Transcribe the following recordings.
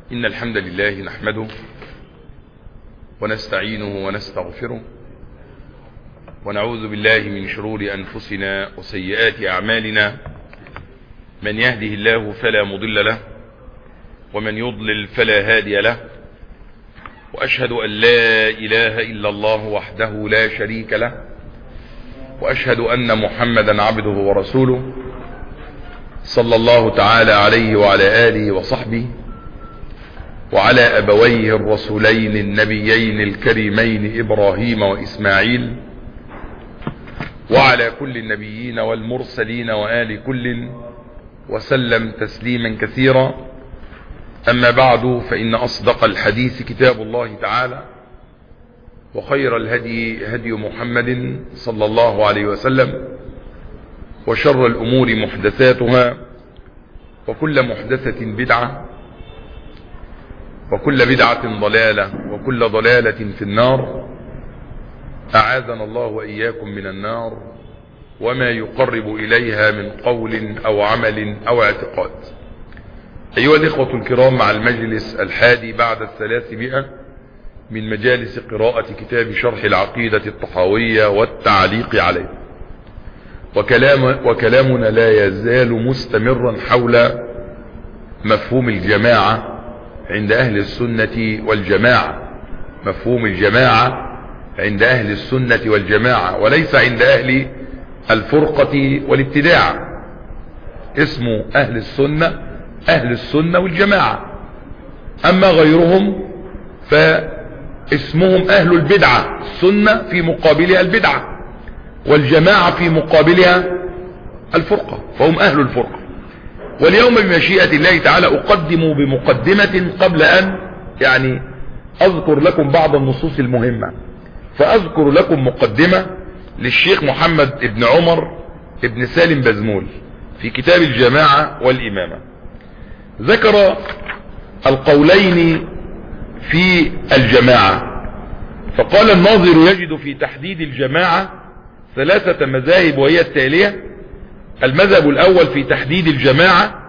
إن الحمد لله نحمده ونستعينه ونستغفره ونعوذ بالله من شرور أنفسنا وسيئات أعمالنا من يهده الله فلا مضل له ومن يضلل فلا هادي له وأشهد أن لا إله إلا الله وحده لا شريك له وأشهد أن محمدا عبده ورسوله صلى الله تعالى عليه وعلى آله وصحبه وعلى أبويه الرسولين النبيين الكريمين إبراهيم وإسماعيل وعلى كل النبيين والمرسلين وآل كل وسلم تسليما كثيرا أما بعد فإن أصدق الحديث كتاب الله تعالى وخير الهدي هدي محمد صلى الله عليه وسلم وشر الأمور محدثاتها وكل محدثة بدعة وكل بدعة ضلالة وكل ضلالة في النار أعاذنا الله وإياكم من النار وما يقرب إليها من قول أو عمل أو اعتقاد أيها الإخوة الكرام مع المجلس الحادي بعد الثلاثمائة من مجالس قراءة كتاب شرح العقيدة الطحاوية والتعليق عليه وكلام وكلامنا لا يزال مستمرا حول مفهوم الجماعة عند أهل السنة والجماعة مفهوم الجماعة عند أهل السنة والجماعة وليس عند أهل الفرقة والابتداع اسم أهل السنة أهل السنة والجماعة أما غيرهم فاسمهم أهل البدعة السنة في مقابلها البدعة والجماعة في مقابلها الفرقة فهم أهل الفرقة واليوم بمشيئة الله تعالى أقدم بمقدمة قبل أن يعني أذكر لكم بعض النصوص المهمة فأذكر لكم مقدمة للشيخ محمد ابن عمر ابن سالم بزمول في كتاب الجماعة والإمامة ذكر القولين في الجماعة فقال الناظر يجد في تحديد الجماعة ثلاثة مذاهب وهي التالية المذهب الأول في تحديد الجماعة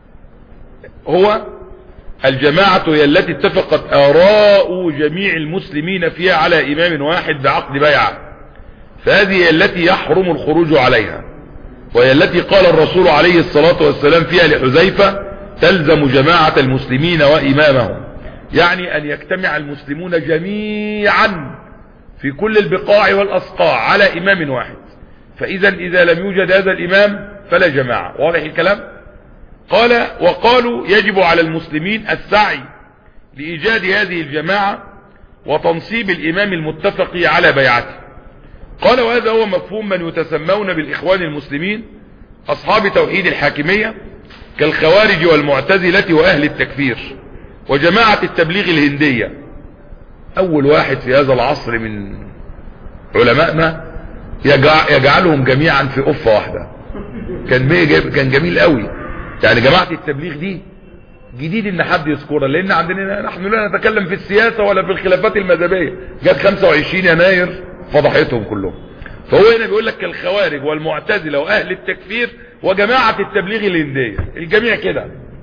هو الجماعة هي التي اتفقت آراء جميع المسلمين فيها على إمام واحد بعقد بيعة فهذه هي التي يحرم الخروج عليها وهي التي قال الرسول عليه الصلاة والسلام فيها لحذيفة تلزم جماعة المسلمين وإمامهم يعني أن يجتمع المسلمون جميعا في كل البقاع والأسقاع على إمام واحد فإذا إذا لم يوجد هذا الإمام فلا جماعة واضح الكلام قال وقالوا يجب على المسلمين السعي لإيجاد هذه الجماعة وتنصيب الإمام المتفق على بيعته قال وهذا هو مفهوم من يتسمون بالإخوان المسلمين أصحاب توحيد الحاكمية كالخوارج والمعتزلة وأهل التكفير وجماعة التبليغ الهندية أول واحد في هذا العصر من علمائنا يجعلهم جميعا في قفة واحدة كان كان جميل قوي يعني جماعة التبليغ دي جديد ان حد يذكرها لان عندنا نحن لا نتكلم في السياسة ولا في الخلافات المذهبية جت 25 يناير فضحتهم كلهم فهو هنا بيقول لك الخوارج والمعتزلة واهل التكفير وجماعة التبليغ الهندية الجميع كده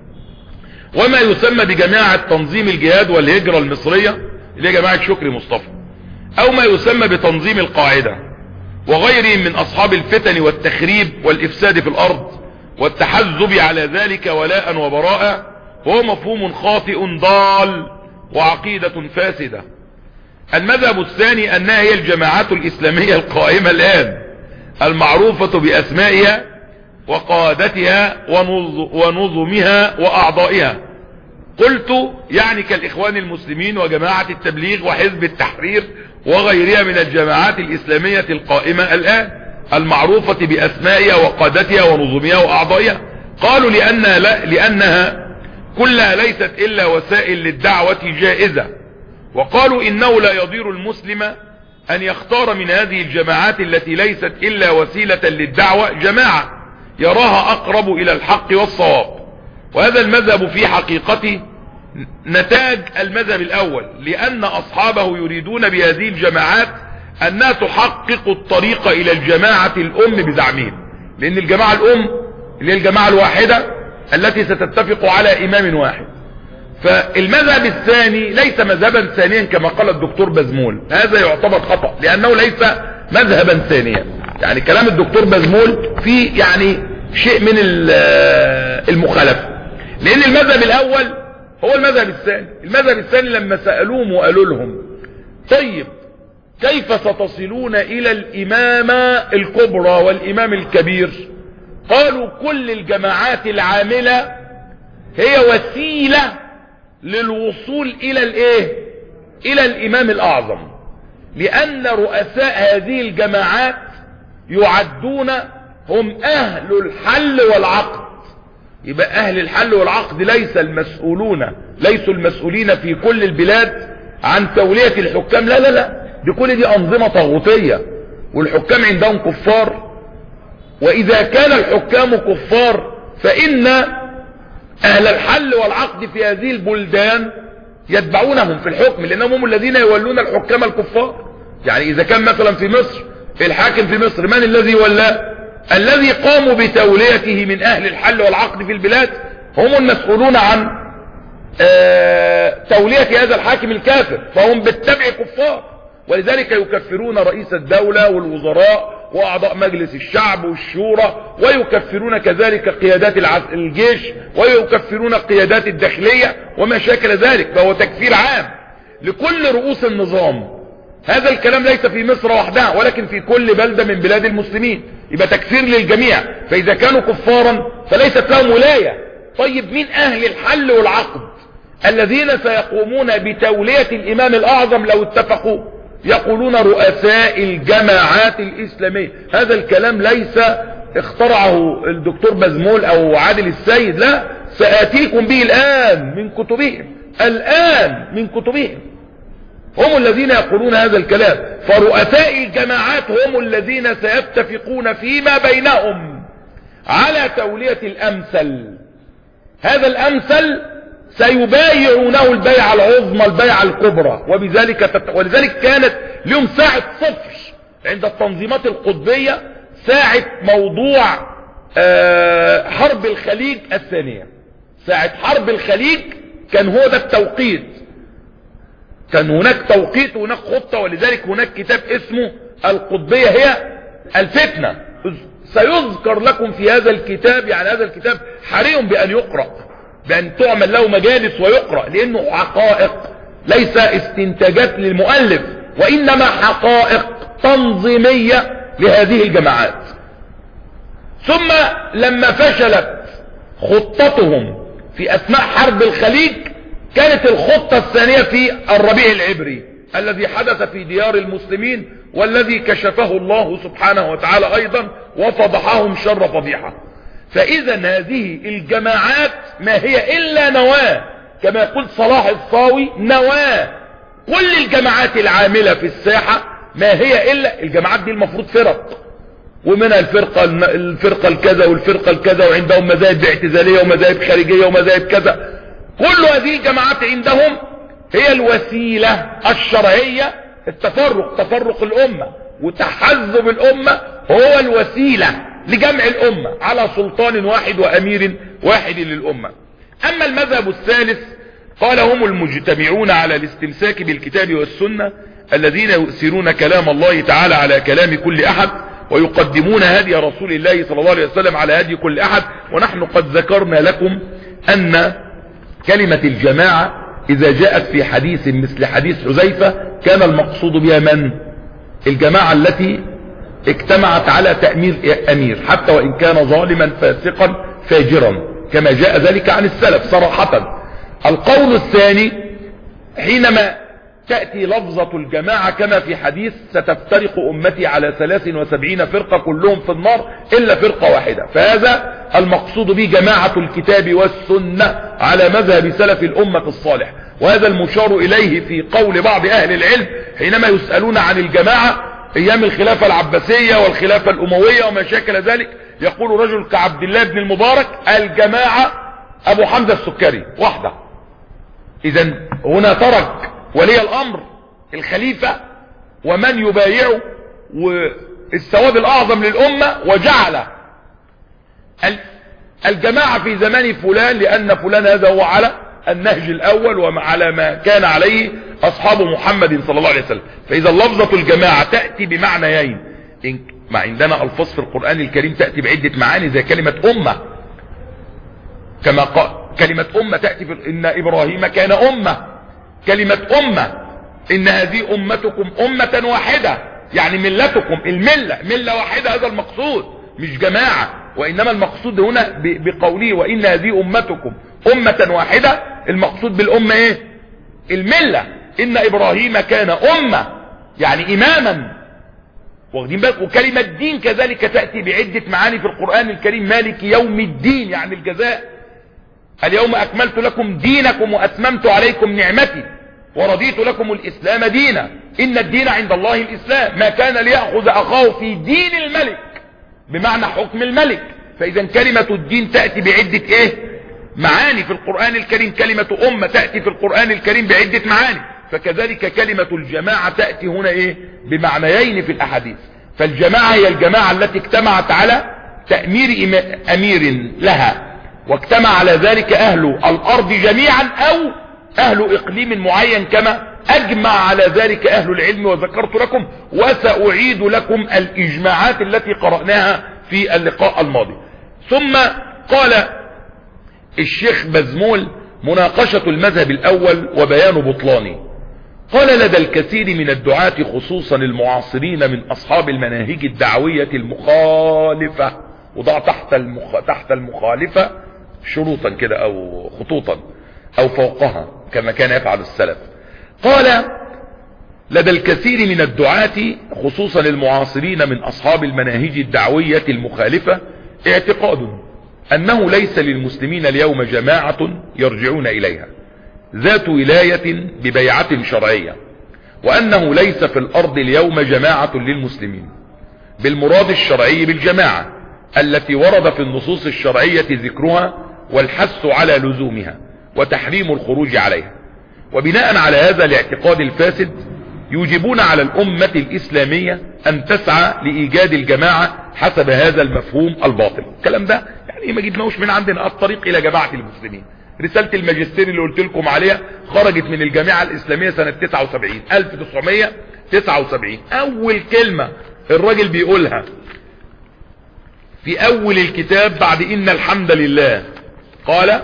وما يسمى بجماعة تنظيم الجهاد والهجرة المصرية اللي هي جماعة شكري مصطفى او ما يسمى بتنظيم القاعدة وغيرهم من اصحاب الفتن والتخريب والافساد في الارض والتحزب على ذلك ولاء وبراء هو مفهوم خاطئ ضال وعقيدة فاسدة المذهب الثاني انها هي الجماعات الاسلامية القائمة الان المعروفة باسمائها وقادتها ونظمها واعضائها قلت يعني كالاخوان المسلمين وجماعة التبليغ وحزب التحرير وغيرها من الجماعات الاسلامية القائمة الان المعروفة باسمائها وقادتها ونظمها واعضائها قالوا لانها, لا لانها كلها ليست الا وسائل للدعوة جائزة وقالوا انه لا يضير المسلم ان يختار من هذه الجماعات التي ليست الا وسيلة للدعوة جماعة يراها اقرب الى الحق والصواب وهذا المذهب في حقيقته نتاج المذهب الاول لان اصحابه يريدون بهذه الجماعات انها تحقق الطريق الى الجماعة الام بزعمهم لان الجماعة الام اللي هي الجماعة الواحدة التي ستتفق على امام واحد فالمذهب الثاني ليس مذهبا ثانيا كما قال الدكتور بزمول هذا يعتبر خطأ لأنه ليس مذهبا ثانيا يعني كلام الدكتور بزمول فيه يعني شيء من المخالفة لأن المذهب الأول هو المذهب الثاني المذهب الثاني لما سألوهم وقالوا لهم طيب كيف ستصلون إلى الإمامة الكبرى والإمام الكبير قالوا كل الجماعات العاملة هي وسيلة للوصول الى الايه الى الامام الاعظم لان رؤساء هذه الجماعات يعدون هم اهل الحل والعقد يبقى اهل الحل والعقد ليس المسؤولون ليسوا المسؤولين في كل البلاد عن تولية الحكام لا لا لا دي كل دي انظمة طاغوتية والحكام عندهم كفار واذا كان الحكام كفار فان اهل الحل والعقد في هذه البلدان يتبعونهم في الحكم لانهم هم الذين يولون الحكام الكفار يعني اذا كان مثلا في مصر الحاكم في مصر من الذي ولاه الذي قاموا بتوليته من اهل الحل والعقد في البلاد هم المسؤولون عن تولية هذا الحاكم الكافر فهم بالتبع كفار ولذلك يكفرون رئيس الدولة والوزراء واعضاء مجلس الشعب والشورى ويكفرون كذلك قيادات الجيش ويكفرون قيادات الداخلية وما شاكل ذلك فهو تكفير عام لكل رؤوس النظام هذا الكلام ليس في مصر وحدها ولكن في كل بلدة من بلاد المسلمين يبقى تكفير للجميع فاذا كانوا كفارا فليست لهم ولاية طيب مين اهل الحل والعقد الذين سيقومون بتولية الامام الاعظم لو اتفقوا يقولون رؤساء الجماعات الاسلامية هذا الكلام ليس اخترعه الدكتور بزمول او عادل السيد لا سآتيكم به الان من كتبهم الان من كتبهم هم الذين يقولون هذا الكلام فرؤساء الجماعات هم الذين سيتفقون فيما بينهم على تولية الامثل هذا الامثل سيبايعونه البيعة العظمى البيعة الكبرى وبذلك تت... ولذلك كانت لهم ساعة صفر عند التنظيمات القطبية ساعة موضوع آه حرب الخليج الثانية ساعة حرب الخليج كان هو ده التوقيت كان هناك توقيت وهناك خطة ولذلك هناك كتاب اسمه القطبية هي الفتنة سيذكر لكم في هذا الكتاب يعني هذا الكتاب حري بأن يقرأ بأن تعمل له مجالس ويقرأ لأنه حقائق ليس استنتاجات للمؤلف وإنما حقائق تنظيمية لهذه الجماعات ثم لما فشلت خطتهم في أثناء حرب الخليج كانت الخطة الثانية في الربيع العبري الذي حدث في ديار المسلمين والذي كشفه الله سبحانه وتعالى أيضا وفضحهم شر فضيحة فاذا هذه الجماعات ما هي الا نواة كما يقول صلاح الصاوي نواة كل الجماعات العاملة في الساحة ما هي الا الجماعات دي المفروض فرق ومنها الفرقة الفرقة الكذا والفرقة الكذا وعندهم مذاهب اعتزالية ومذاهب خارجية ومذاهب كذا كل هذه الجماعات عندهم هي الوسيلة الشرعية التفرق تفرق الامة وتحزب الامة هو الوسيلة لجمع الأمة على سلطان واحد وأمير واحد للأمة أما المذهب الثالث قال هم المجتمعون على الاستمساك بالكتاب والسنة الذين يؤثرون كلام الله تعالى على كلام كل أحد ويقدمون هدي رسول الله صلى الله عليه وسلم على هدي كل أحد ونحن قد ذكرنا لكم أن كلمة الجماعة إذا جاءت في حديث مثل حديث حذيفة كان المقصود بها من الجماعة التي اجتمعت على تأمير أمير حتى وإن كان ظالما فاسقا فاجرا كما جاء ذلك عن السلف صراحة القول الثاني حينما تأتي لفظة الجماعة كما في حديث ستفترق أمتي على 73 فرقة كلهم في النار إلا فرقة واحدة فهذا المقصود به جماعة الكتاب والسنة على مذهب سلف الأمة الصالح وهذا المشار إليه في قول بعض أهل العلم حينما يسألون عن الجماعة ايام الخلافة العباسية والخلافة الاموية وما شاكل ذلك يقول رجل كعبد الله بن المبارك الجماعة ابو حمزة السكري واحدة اذا هنا ترك ولي الامر الخليفة ومن يبايعه والثواب الاعظم للامة وجعل الجماعة في زمان فلان لان فلان هذا هو على النهج الاول وعلى ما كان عليه اصحاب محمد صلى الله عليه وسلم فاذا لفظة الجماعة تأتي بمعنيين إن ما عندنا الفاظ في القرآن الكريم تأتي بعدة معاني زي كلمة امة كما قال كلمة امة تأتي في ان ابراهيم كان امة كلمة امة ان هذه امتكم امة واحدة يعني ملتكم الملة ملة واحدة هذا المقصود مش جماعة وانما المقصود هنا بقوله وان هذه امتكم امة واحدة المقصود بالامة ايه الملة ان ابراهيم كان امة يعني اماما واخدين بالك وكلمة دين كذلك تأتي بعدة معاني في القرآن الكريم مالك يوم الدين يعني الجزاء اليوم اكملت لكم دينكم واتممت عليكم نعمتي ورضيت لكم الاسلام دينا ان الدين عند الله الاسلام ما كان ليأخذ اخاه في دين الملك بمعنى حكم الملك فاذا كلمة الدين تأتي بعدة ايه معاني في القرآن الكريم كلمة امة تأتي في القرآن الكريم بعدة معاني فكذلك كلمة الجماعة تأتي هنا ايه بمعنيين في الاحاديث فالجماعة هي الجماعة التي اجتمعت على تأمير امير لها واجتمع على ذلك اهل الارض جميعا او اهل اقليم معين كما اجمع على ذلك اهل العلم وذكرت لكم وساعيد لكم الاجماعات التي قرأناها في اللقاء الماضي ثم قال الشيخ بزمول مناقشة المذهب الاول وبيان بطلانه قال لدى الكثير من الدعاة خصوصا المعاصرين من اصحاب المناهج الدعوية المخالفة وضع تحت المخ... تحت المخالفة شروطا كده او خطوطا او فوقها كما كان يفعل السلف قال لدى الكثير من الدعاة خصوصا المعاصرين من اصحاب المناهج الدعوية المخالفة اعتقاد انه ليس للمسلمين اليوم جماعة يرجعون اليها ذات ولاية ببيعة شرعية وانه ليس في الارض اليوم جماعة للمسلمين بالمراد الشرعي بالجماعة التي ورد في النصوص الشرعية ذكرها والحث على لزومها وتحريم الخروج عليها وبناء على هذا الاعتقاد الفاسد يوجبون على الأمة الإسلامية أن تسعى لإيجاد الجماعة حسب هذا المفهوم الباطل الكلام ده يعني ما جبناهوش من عندنا الطريق إلى جماعة المسلمين رسالة الماجستير اللي قلت لكم عليها خرجت من الجامعة الإسلامية سنة 79 1979 أول كلمة الراجل بيقولها في أول الكتاب بعد إن الحمد لله قال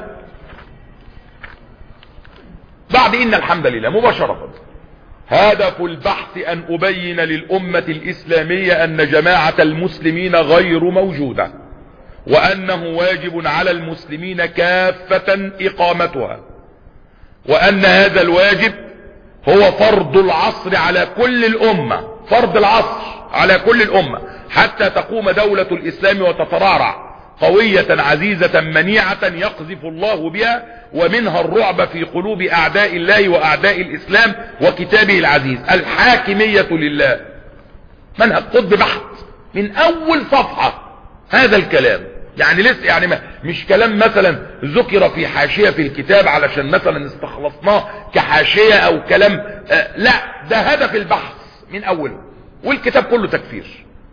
بعد إن الحمد لله مباشرة هدف البحث أن أبين للأمة الإسلامية أن جماعة المسلمين غير موجودة وأنه واجب على المسلمين كافة إقامتها وأن هذا الواجب هو فرض العصر على كل الأمة فرض العصر على كل الأمة حتى تقوم دولة الإسلام وتترعرع قوية عزيزة منيعة يقذف الله بها ومنها الرعب في قلوب أعداء الله وأعداء الإسلام وكتابه العزيز الحاكمية لله منهج قد بحث من أول صفحة هذا الكلام يعني لسه يعني ما مش كلام مثلا ذكر في حاشية في الكتاب علشان مثلا استخلصناه كحاشية او كلام آه لا ده هدف البحث من اوله والكتاب كله تكفير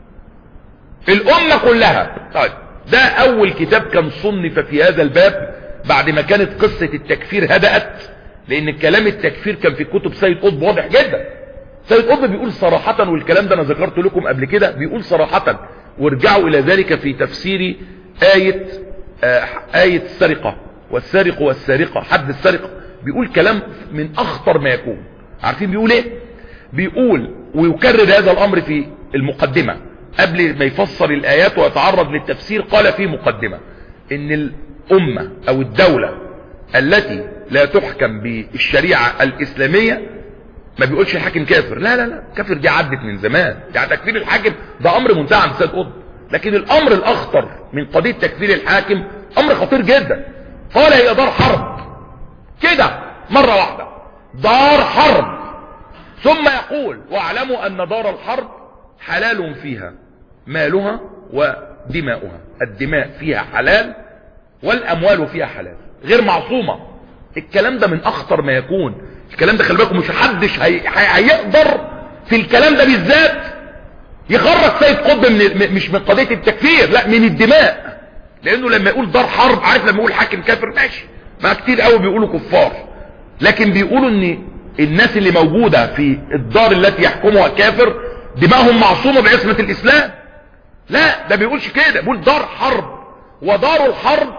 الامة كلها طيب ده اول كتاب كان صنف في هذا الباب بعد ما كانت قصة التكفير هدأت لان الكلام التكفير كان في كتب سيد قطب واضح جدا سيد قطب بيقول صراحة والكلام ده انا ذكرت لكم قبل كده بيقول صراحة وارجعوا الى ذلك في تفسير آية آه آية السرقة والسارق والسارقة حد السرقة بيقول كلام من اخطر ما يكون عارفين بيقول ايه بيقول ويكرر هذا الامر في المقدمة قبل ما يفسر الايات ويتعرض للتفسير قال في مقدمة ان الامة او الدولة التي لا تحكم بالشريعة الاسلامية ما بيقولش الحاكم كافر لا لا لا كافر دي عدت من زمان يعني تكفير الحاكم ده امر منتهى عند سيد قطب لكن الامر الاخطر من قضية تكفير الحاكم امر خطير جدا قال هي دار حرب كده مرة واحدة دار حرب ثم يقول واعلموا ان دار الحرب حلال فيها مالها ودماؤها الدماء فيها حلال والاموال فيها حلال غير معصومة الكلام ده من اخطر ما يكون الكلام ده خلي بالكم مش حدش هي... هيقدر في الكلام ده بالذات يخرج سيد قطب من مش من قضية التكفير لا من الدماء لانه لما يقول دار حرب عارف لما يقول حاكم كافر ماشي ما كتير قوي بيقولوا كفار لكن بيقولوا ان الناس اللي موجودة في الدار التي يحكمها كافر دماغهم معصومة بعصمة الاسلام لا ده بيقولش كده بيقول دار حرب ودار الحرب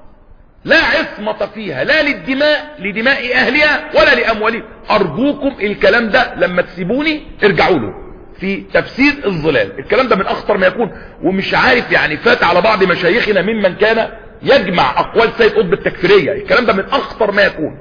لا عصمة فيها لا للدماء لدماء اهلها ولا لاموالهم ارجوكم الكلام ده لما تسيبوني ارجعوا له في تفسير الظلال الكلام ده من اخطر ما يكون ومش عارف يعني فات على بعض مشايخنا ممن كان يجمع اقوال سيد قطب التكفيرية الكلام ده من اخطر ما يكون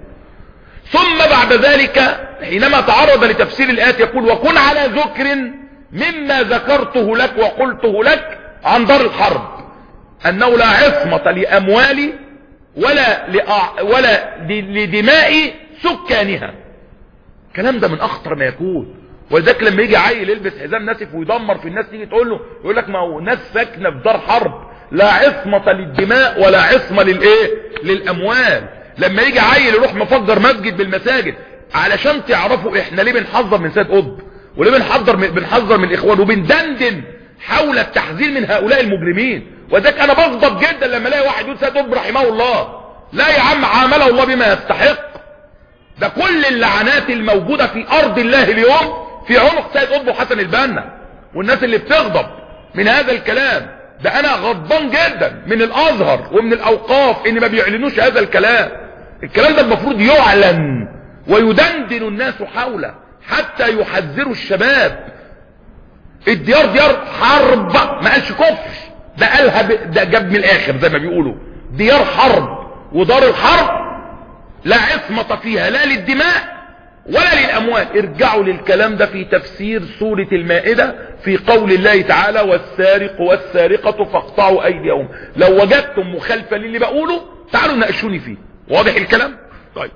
ثم بعد ذلك حينما تعرض لتفسير الآيات يقول وكن على ذكر مما ذكرته لك وقلته لك عن دار الحرب أنه لا عصمة لأموال ولا, لأع... ولا لدماء سكانها الكلام ده من أخطر ما يكون ولذلك لما يجي عيل يلبس حزام ناسف ويدمر في الناس تيجي تقول له يقول لك ما هو ناس ساكنه في دار حرب لا عصمة للدماء ولا عصمة للايه للاموال لما يجي عيل يروح مفجر مسجد بالمساجد علشان تعرفوا احنا ليه بنحذر من سيد قطب وليه بنحذر من بنحذر من الاخوان وبندندن حول التحذير من هؤلاء المجرمين وذلك انا بغضب جدا لما الاقي واحد يقول سيد قطب رحمه الله لا يا عم عامله الله بما يستحق ده كل اللعنات الموجودة في ارض الله اليوم في عنق سيد قطب وحسن البنا والناس اللي بتغضب من هذا الكلام ده انا غضبان جدا من الازهر ومن الاوقاف ان ما بيعلنوش هذا الكلام الكلام ده المفروض يعلن ويدندن الناس حوله حتى يحذروا الشباب الديار ديار حرب ما قالش كفر ده قالها ب... ده جاب من الاخر زي ما بيقولوا ديار حرب ودار الحرب لا عصمة فيها لا للدماء ولا للأموال ارجعوا للكلام ده في تفسير سورة المائدة في قول الله تعالى والسارق والسارقة فاقطعوا أيديهم لو وجدتم مخالفة للي بقوله تعالوا ناقشوني فيه واضح الكلام طيب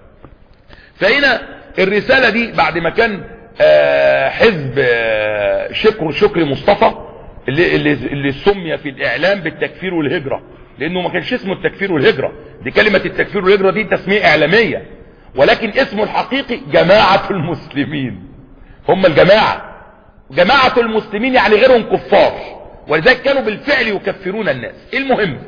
فهنا الرسالة دي بعد ما كان آه حزب آه شكر شكري مصطفى اللي, اللي, اللي سمي في الإعلام بالتكفير والهجرة لأنه ما كانش اسمه التكفير والهجرة دي كلمة التكفير والهجرة دي تسمية إعلامية ولكن اسمه الحقيقي جماعة المسلمين هم الجماعة جماعة المسلمين يعني غيرهم كفار ولذلك كانوا بالفعل يكفرون الناس المهم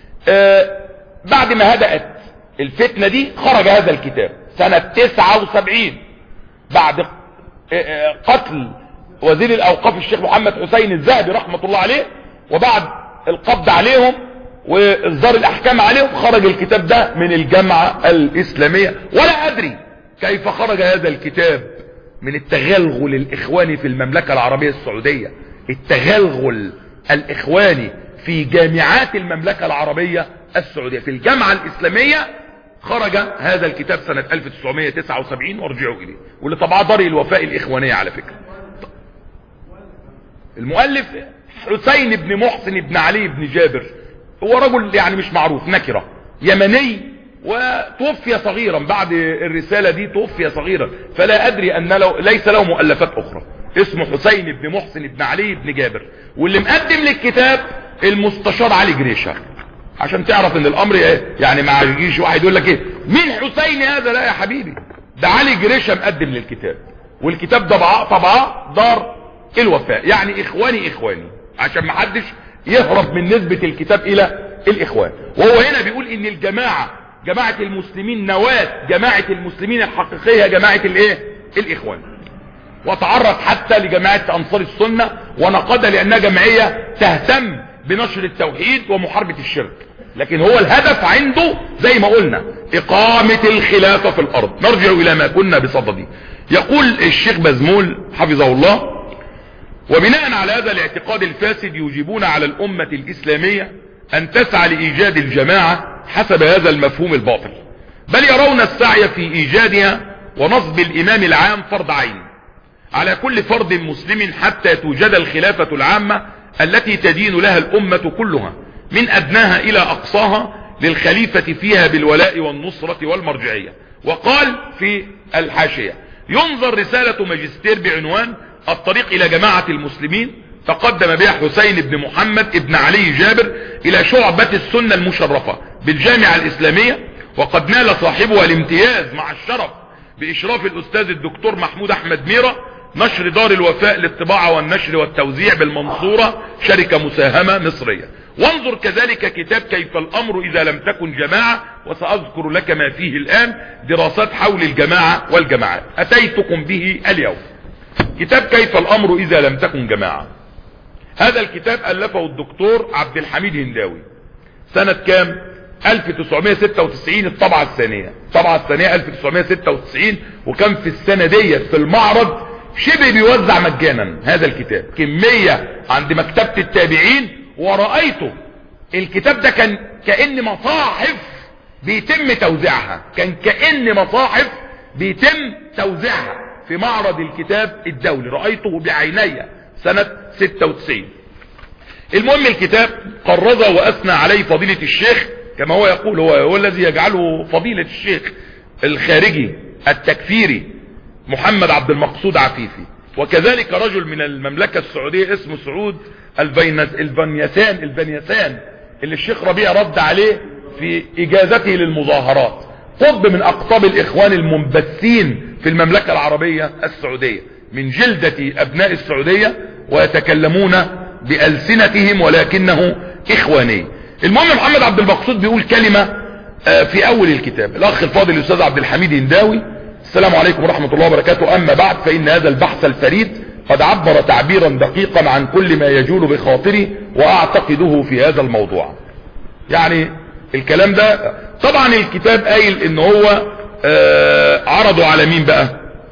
آه بعد ما هدأت الفتنة دي خرج هذا الكتاب سنة 79 بعد آه قتل وزير الاوقاف الشيخ محمد حسين الزهبي رحمة الله عليه وبعد القبض عليهم واصدار الاحكام عليهم خرج الكتاب ده من الجامعة الاسلامية ولا ادري كيف خرج هذا الكتاب من التغلغل الاخواني في المملكة العربية السعودية التغلغل الاخواني في جامعات المملكة العربية السعودية في الجامعة الاسلامية خرج هذا الكتاب سنة 1979 وارجعوا اليه واللي طبعا دار الوفاء الاخوانية على فكرة المؤلف حسين بن محسن بن علي بن جابر هو رجل يعني مش معروف نكرة يمني وتوفي صغيرا بعد الرسالة دي توفي صغيرا فلا ادري ان له ليس له مؤلفات اخرى اسمه حسين بن محسن بن علي بن جابر واللي مقدم للكتاب المستشار علي جريشة عشان تعرف ان الامر ايه يعني ما يجيش واحد يقول لك ايه مين حسين هذا لا يا حبيبي ده علي جريشة مقدم للكتاب والكتاب ده طبعاه دار الوفاء يعني اخواني اخواني عشان ما حدش يهرب من نسبة الكتاب الى الاخوان وهو هنا بيقول ان الجماعة جماعة المسلمين نواة جماعة المسلمين الحقيقية جماعة الايه الاخوان وتعرض حتى لجماعة انصار السنة ونقدها لانها جمعية تهتم بنشر التوحيد ومحاربة الشرك لكن هو الهدف عنده زي ما قلنا اقامة الخلافة في الارض نرجع الى ما كنا بصدده يقول الشيخ بزمول حفظه الله وبناء على هذا الاعتقاد الفاسد يجيبون على الامة الاسلامية ان تسعى لايجاد الجماعة حسب هذا المفهوم الباطل بل يرون السعي في ايجادها ونصب الامام العام فرض عين على كل فرد مسلم حتى توجد الخلافة العامة التي تدين لها الامة كلها من ادناها الى اقصاها للخليفة فيها بالولاء والنصرة والمرجعية وقال في الحاشية ينظر رسالة ماجستير بعنوان الطريق الى جماعة المسلمين تقدم بها حسين بن محمد بن علي جابر الى شعبة السنة المشرفة بالجامعة الاسلامية وقد نال صاحبها الامتياز مع الشرف باشراف الاستاذ الدكتور محمود احمد ميرا نشر دار الوفاء للطباعة والنشر والتوزيع بالمنصورة شركة مساهمة مصرية وانظر كذلك كتاب كيف الامر اذا لم تكن جماعة وساذكر لك ما فيه الان دراسات حول الجماعة والجماعات اتيتكم به اليوم كتاب كيف الامر اذا لم تكن جماعة هذا الكتاب الفه الدكتور عبد الحميد هنداوي سنة كام 1996 الطبعة الثانية الطبعة الثانية 1996 وكان في السنة ديت في المعرض شبه بيوزع مجانا هذا الكتاب كمية عند مكتبة التابعين ورأيته الكتاب ده كان كأن مصاحف بيتم توزيعها كان كأن مصاحف بيتم توزيعها في معرض الكتاب الدولي رأيته بعيني سنة 96 المهم الكتاب قرز وأثنى عليه فضيلة الشيخ كما هو يقول هو, هو الذي يجعله فضيلة الشيخ الخارجي التكفيري محمد عبد المقصود عفيفي وكذلك رجل من المملكة السعودية اسمه سعود البنيسان البنيسان اللي الشيخ ربيع رد عليه في اجازته للمظاهرات قطب من اقطاب الاخوان المنبثين في المملكة العربية السعودية من جلدة ابناء السعودية ويتكلمون بألسنتهم ولكنه اخواني المهم محمد عبد المقصود بيقول كلمة في اول الكتاب الاخ الفاضل الاستاذ عبد الحميد هنداوي السلام عليكم ورحمة الله وبركاته اما بعد فان هذا البحث الفريد قد عبر تعبيرا دقيقا عن كل ما يجول بخاطري واعتقده في هذا الموضوع يعني الكلام ده طبعا الكتاب قايل ان هو آه عرضه على مين بقى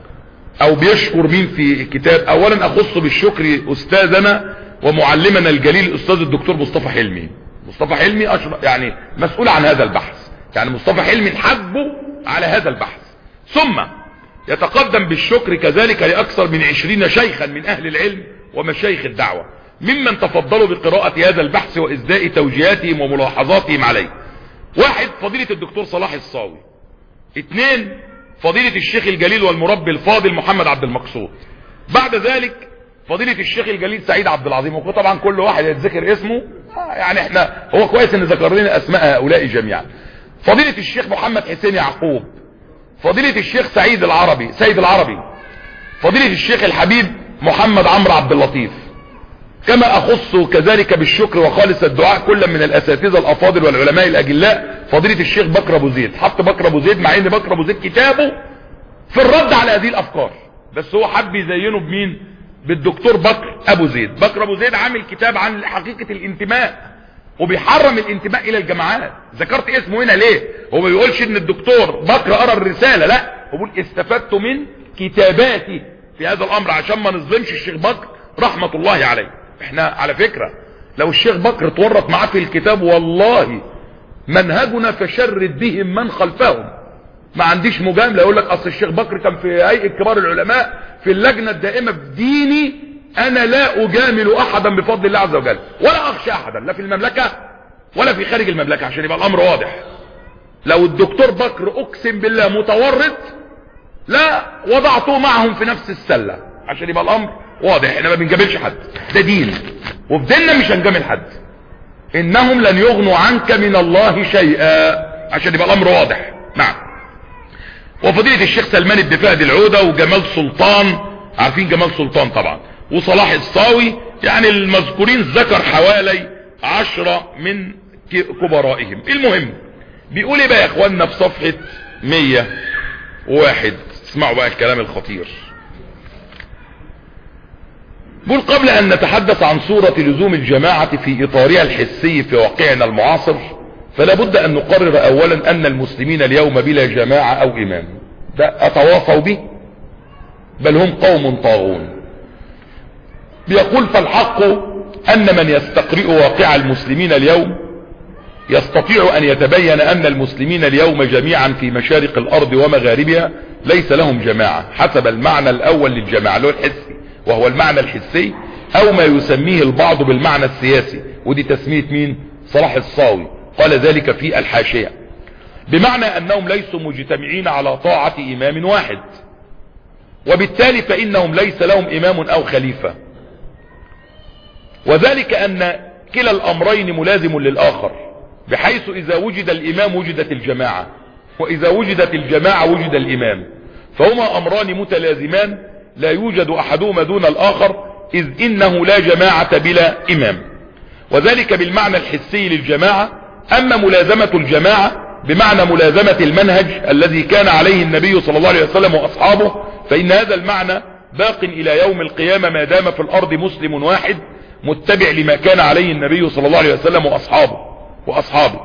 او بيشكر مين في الكتاب اولا اخص بالشكر استاذنا ومعلمنا الجليل الاستاذ الدكتور مصطفى حلمي مصطفى حلمي أشرف يعني مسؤول عن هذا البحث يعني مصطفى حلمي نحبه على هذا البحث ثم يتقدم بالشكر كذلك لأكثر من عشرين شيخا من أهل العلم ومشايخ الدعوة ممن تفضلوا بقراءة هذا البحث وإزداء توجيهاتهم وملاحظاتهم عليه واحد فضيلة الدكتور صلاح الصاوي اثنين فضيلة الشيخ الجليل والمربي الفاضل محمد عبد المقصود بعد ذلك فضيلة الشيخ الجليل سعيد عبد العظيم وطبعا كل واحد يتذكر اسمه يعني احنا هو كويس ان ذكر لنا اسماء هؤلاء جميعا فضيلة الشيخ محمد حسين يعقوب فضيلة الشيخ سعيد العربي سيد العربي فضيلة الشيخ الحبيب محمد عمرو عبد اللطيف كما اخص كذلك بالشكر وخالص الدعاء كل من الاساتذه الافاضل والعلماء الاجلاء فضيله الشيخ بكر ابو زيد حط بكر ابو زيد مع ان بكر ابو زيد كتابه في الرد على هذه الافكار بس هو حب يزينه بمين بالدكتور بكر ابو زيد بكر ابو زيد عامل كتاب عن حقيقه الانتماء وبيحرم الانتماء الى الجماعات ذكرت اسمه هنا ليه هو ما بيقولش ان الدكتور بكر قرا الرساله لا هو بيقول استفدت من كتاباتي في هذا الامر عشان ما نظلمش الشيخ بكر رحمه الله عليه احنا على فكرة لو الشيخ بكر تورط معاه في الكتاب والله منهجنا فشرد بهم من خلفهم ما عنديش مجاملة يقول لك اصل الشيخ بكر كان في هيئة كبار العلماء في اللجنة الدائمة في ديني انا لا اجامل احدا بفضل الله عز وجل ولا اخشى احدا لا في المملكة ولا في خارج المملكة عشان يبقى الامر واضح لو الدكتور بكر اقسم بالله متورط لا وضعته معهم في نفس السلة عشان يبقى الامر واضح احنا ما بنجاملش حد ده دين وفي ديننا مش هنجامل حد انهم لن يغنوا عنك من الله شيئا عشان يبقى الامر واضح نعم وفضيلة الشيخ سلمان بن فهد العودة وجمال سلطان عارفين جمال سلطان طبعا وصلاح الصاوي يعني المذكورين ذكر حوالي عشرة من كبرائهم المهم بيقول ايه بقى يا اخواننا في صفحة مية واحد اسمعوا بقى الكلام الخطير بقول قبل ان نتحدث عن صورة لزوم الجماعة في اطارها الحسي في واقعنا المعاصر فلا بد ان نقرر اولا ان المسلمين اليوم بلا جماعة او امام ده اتواصوا به بل هم قوم طاغون بيقول فالحق ان من يستقرئ واقع المسلمين اليوم يستطيع ان يتبين ان المسلمين اليوم جميعا في مشارق الارض ومغاربها ليس لهم جماعة حسب المعنى الاول للجماعة اللي هو الحسي وهو المعنى الحسي او ما يسميه البعض بالمعنى السياسي ودي تسمية مين صلاح الصاوي قال ذلك في الحاشية بمعنى انهم ليسوا مجتمعين على طاعة امام واحد وبالتالي فانهم ليس لهم امام او خليفة وذلك ان كلا الامرين ملازم للاخر بحيث اذا وجد الامام وجدت الجماعة واذا وجدت الجماعة وجد الامام فهما امران متلازمان لا يوجد احدهما دون الاخر اذ انه لا جماعة بلا امام وذلك بالمعنى الحسي للجماعة اما ملازمة الجماعة بمعنى ملازمة المنهج الذي كان عليه النبي صلى الله عليه وسلم واصحابه فان هذا المعنى باق الى يوم القيامة ما دام في الارض مسلم واحد متبع لما كان عليه النبي صلى الله عليه وسلم واصحابه واصحابه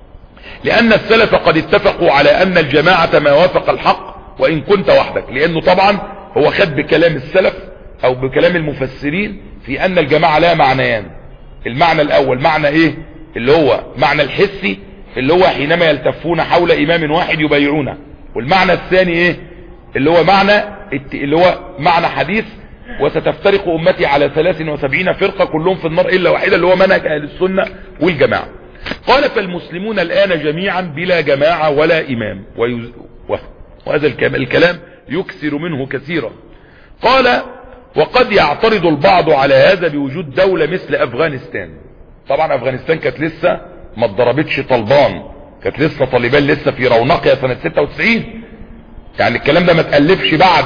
لان السلف قد اتفقوا على ان الجماعة ما وافق الحق وان كنت وحدك لانه طبعا هو خد بكلام السلف او بكلام المفسرين في ان الجماعة لها معنيان المعنى الاول معنى ايه اللي هو معنى الحسي اللي هو حينما يلتفون حول امام واحد يبايعونه والمعنى الثاني ايه اللي هو معنى اللي هو معنى حديث وستفترق امتي على 73 فرقة كلهم في النار الا واحدة اللي هو منهج اهل السنة والجماعة قال فالمسلمون الان جميعا بلا جماعة ولا امام ويز... وهذا الكلام يكثر منه كثيرا قال وقد يعترض البعض على هذا بوجود دولة مثل افغانستان طبعا افغانستان كانت لسه ما اتضربتش طلبان كانت لسه طالبان لسه في رونقها سنة 96 يعني الكلام ده ما تألفش بعد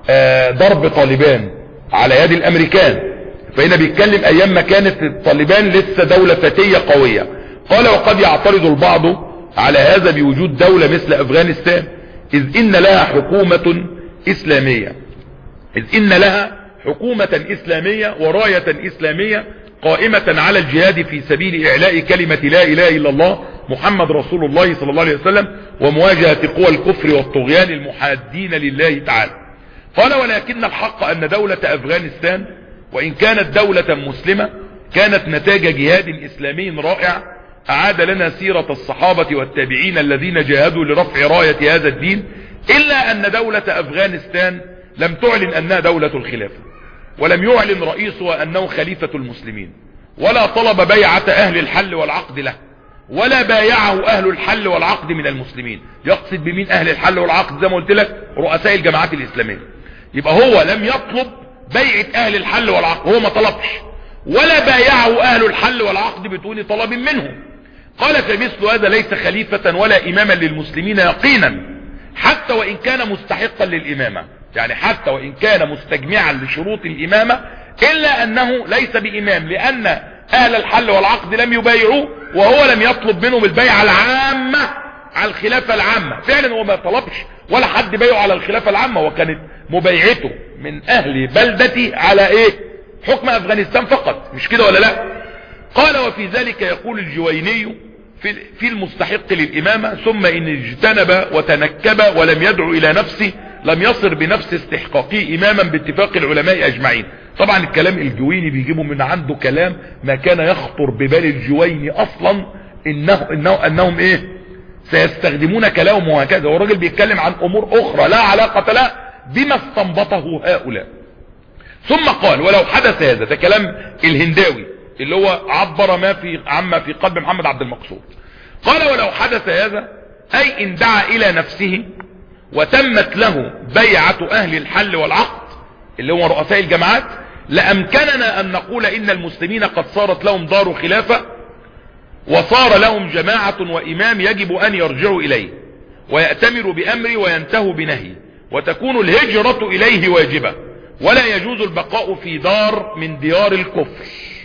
ضرب طالبان على يد الامريكان فهنا بيتكلم ايام ما كانت الطالبان لسه دولة فتية قوية قال وقد يعترض البعض على هذا بوجود دولة مثل افغانستان اذ ان لها حكومة اسلامية اذ ان لها حكومة اسلامية وراية اسلامية قائمة على الجهاد في سبيل اعلاء كلمة لا اله الا الله محمد رسول الله صلى الله عليه وسلم ومواجهة قوى الكفر والطغيان المحادين لله تعالى قال ولكن الحق ان دولة افغانستان وان كانت دولة مسلمة كانت نتاج جهاد اسلامي رائع اعاد لنا سيرة الصحابة والتابعين الذين جاهدوا لرفع راية هذا الدين الا ان دولة افغانستان لم تعلن انها دولة الخلافة ولم يعلن رئيسها انه خليفة المسلمين ولا طلب بيعة اهل الحل والعقد له ولا بايعه اهل الحل والعقد من المسلمين يقصد بمين اهل الحل والعقد زي ما قلت لك رؤساء الجماعات الاسلامية يبقى هو لم يطلب بيعة اهل الحل والعقد هو ما طلبش ولا بايعه اهل الحل والعقد بدون طلب منه قال فمثل هذا ليس خليفة ولا اماما للمسلمين يقينا حتى وان كان مستحقا للامامة يعني حتى وان كان مستجمعا لشروط الامامة الا انه ليس بامام لان اهل الحل والعقد لم يبايعوه وهو لم يطلب منهم البيعة العامة على الخلافة العامة فعلا هو ما طلبش ولا حد بايعه على الخلافة العامة وكانت مبايعته من اهل بلدتي على ايه حكم افغانستان فقط مش كده ولا لا قال وفي ذلك يقول الجويني في, في المستحق للامامة ثم ان اجتنب وتنكب ولم يدعو الى نفسه لم يصر بنفس استحقاقه اماما باتفاق العلماء اجمعين طبعا الكلام الجويني بيجيبه من عنده كلام ما كان يخطر ببال الجويني اصلا انه انه انهم ايه سيستخدمون كلامه وهكذا والراجل بيتكلم عن امور اخرى لا علاقة لا بما استنبطه هؤلاء ثم قال ولو حدث هذا ده كلام الهنداوي اللي هو عبر ما في عما في قلب محمد عبد المقصود قال ولو حدث هذا اي ان دعا الى نفسه وتمت له بيعة اهل الحل والعقد اللي هو رؤساء الجماعات لامكننا ان نقول ان المسلمين قد صارت لهم دار خلافة وصار لهم جماعة وامام يجب ان يرجعوا اليه ويأتمروا بامري وينتهوا بنهي وتكون الهجرة اليه واجبة ولا يجوز البقاء في دار من ديار الكفر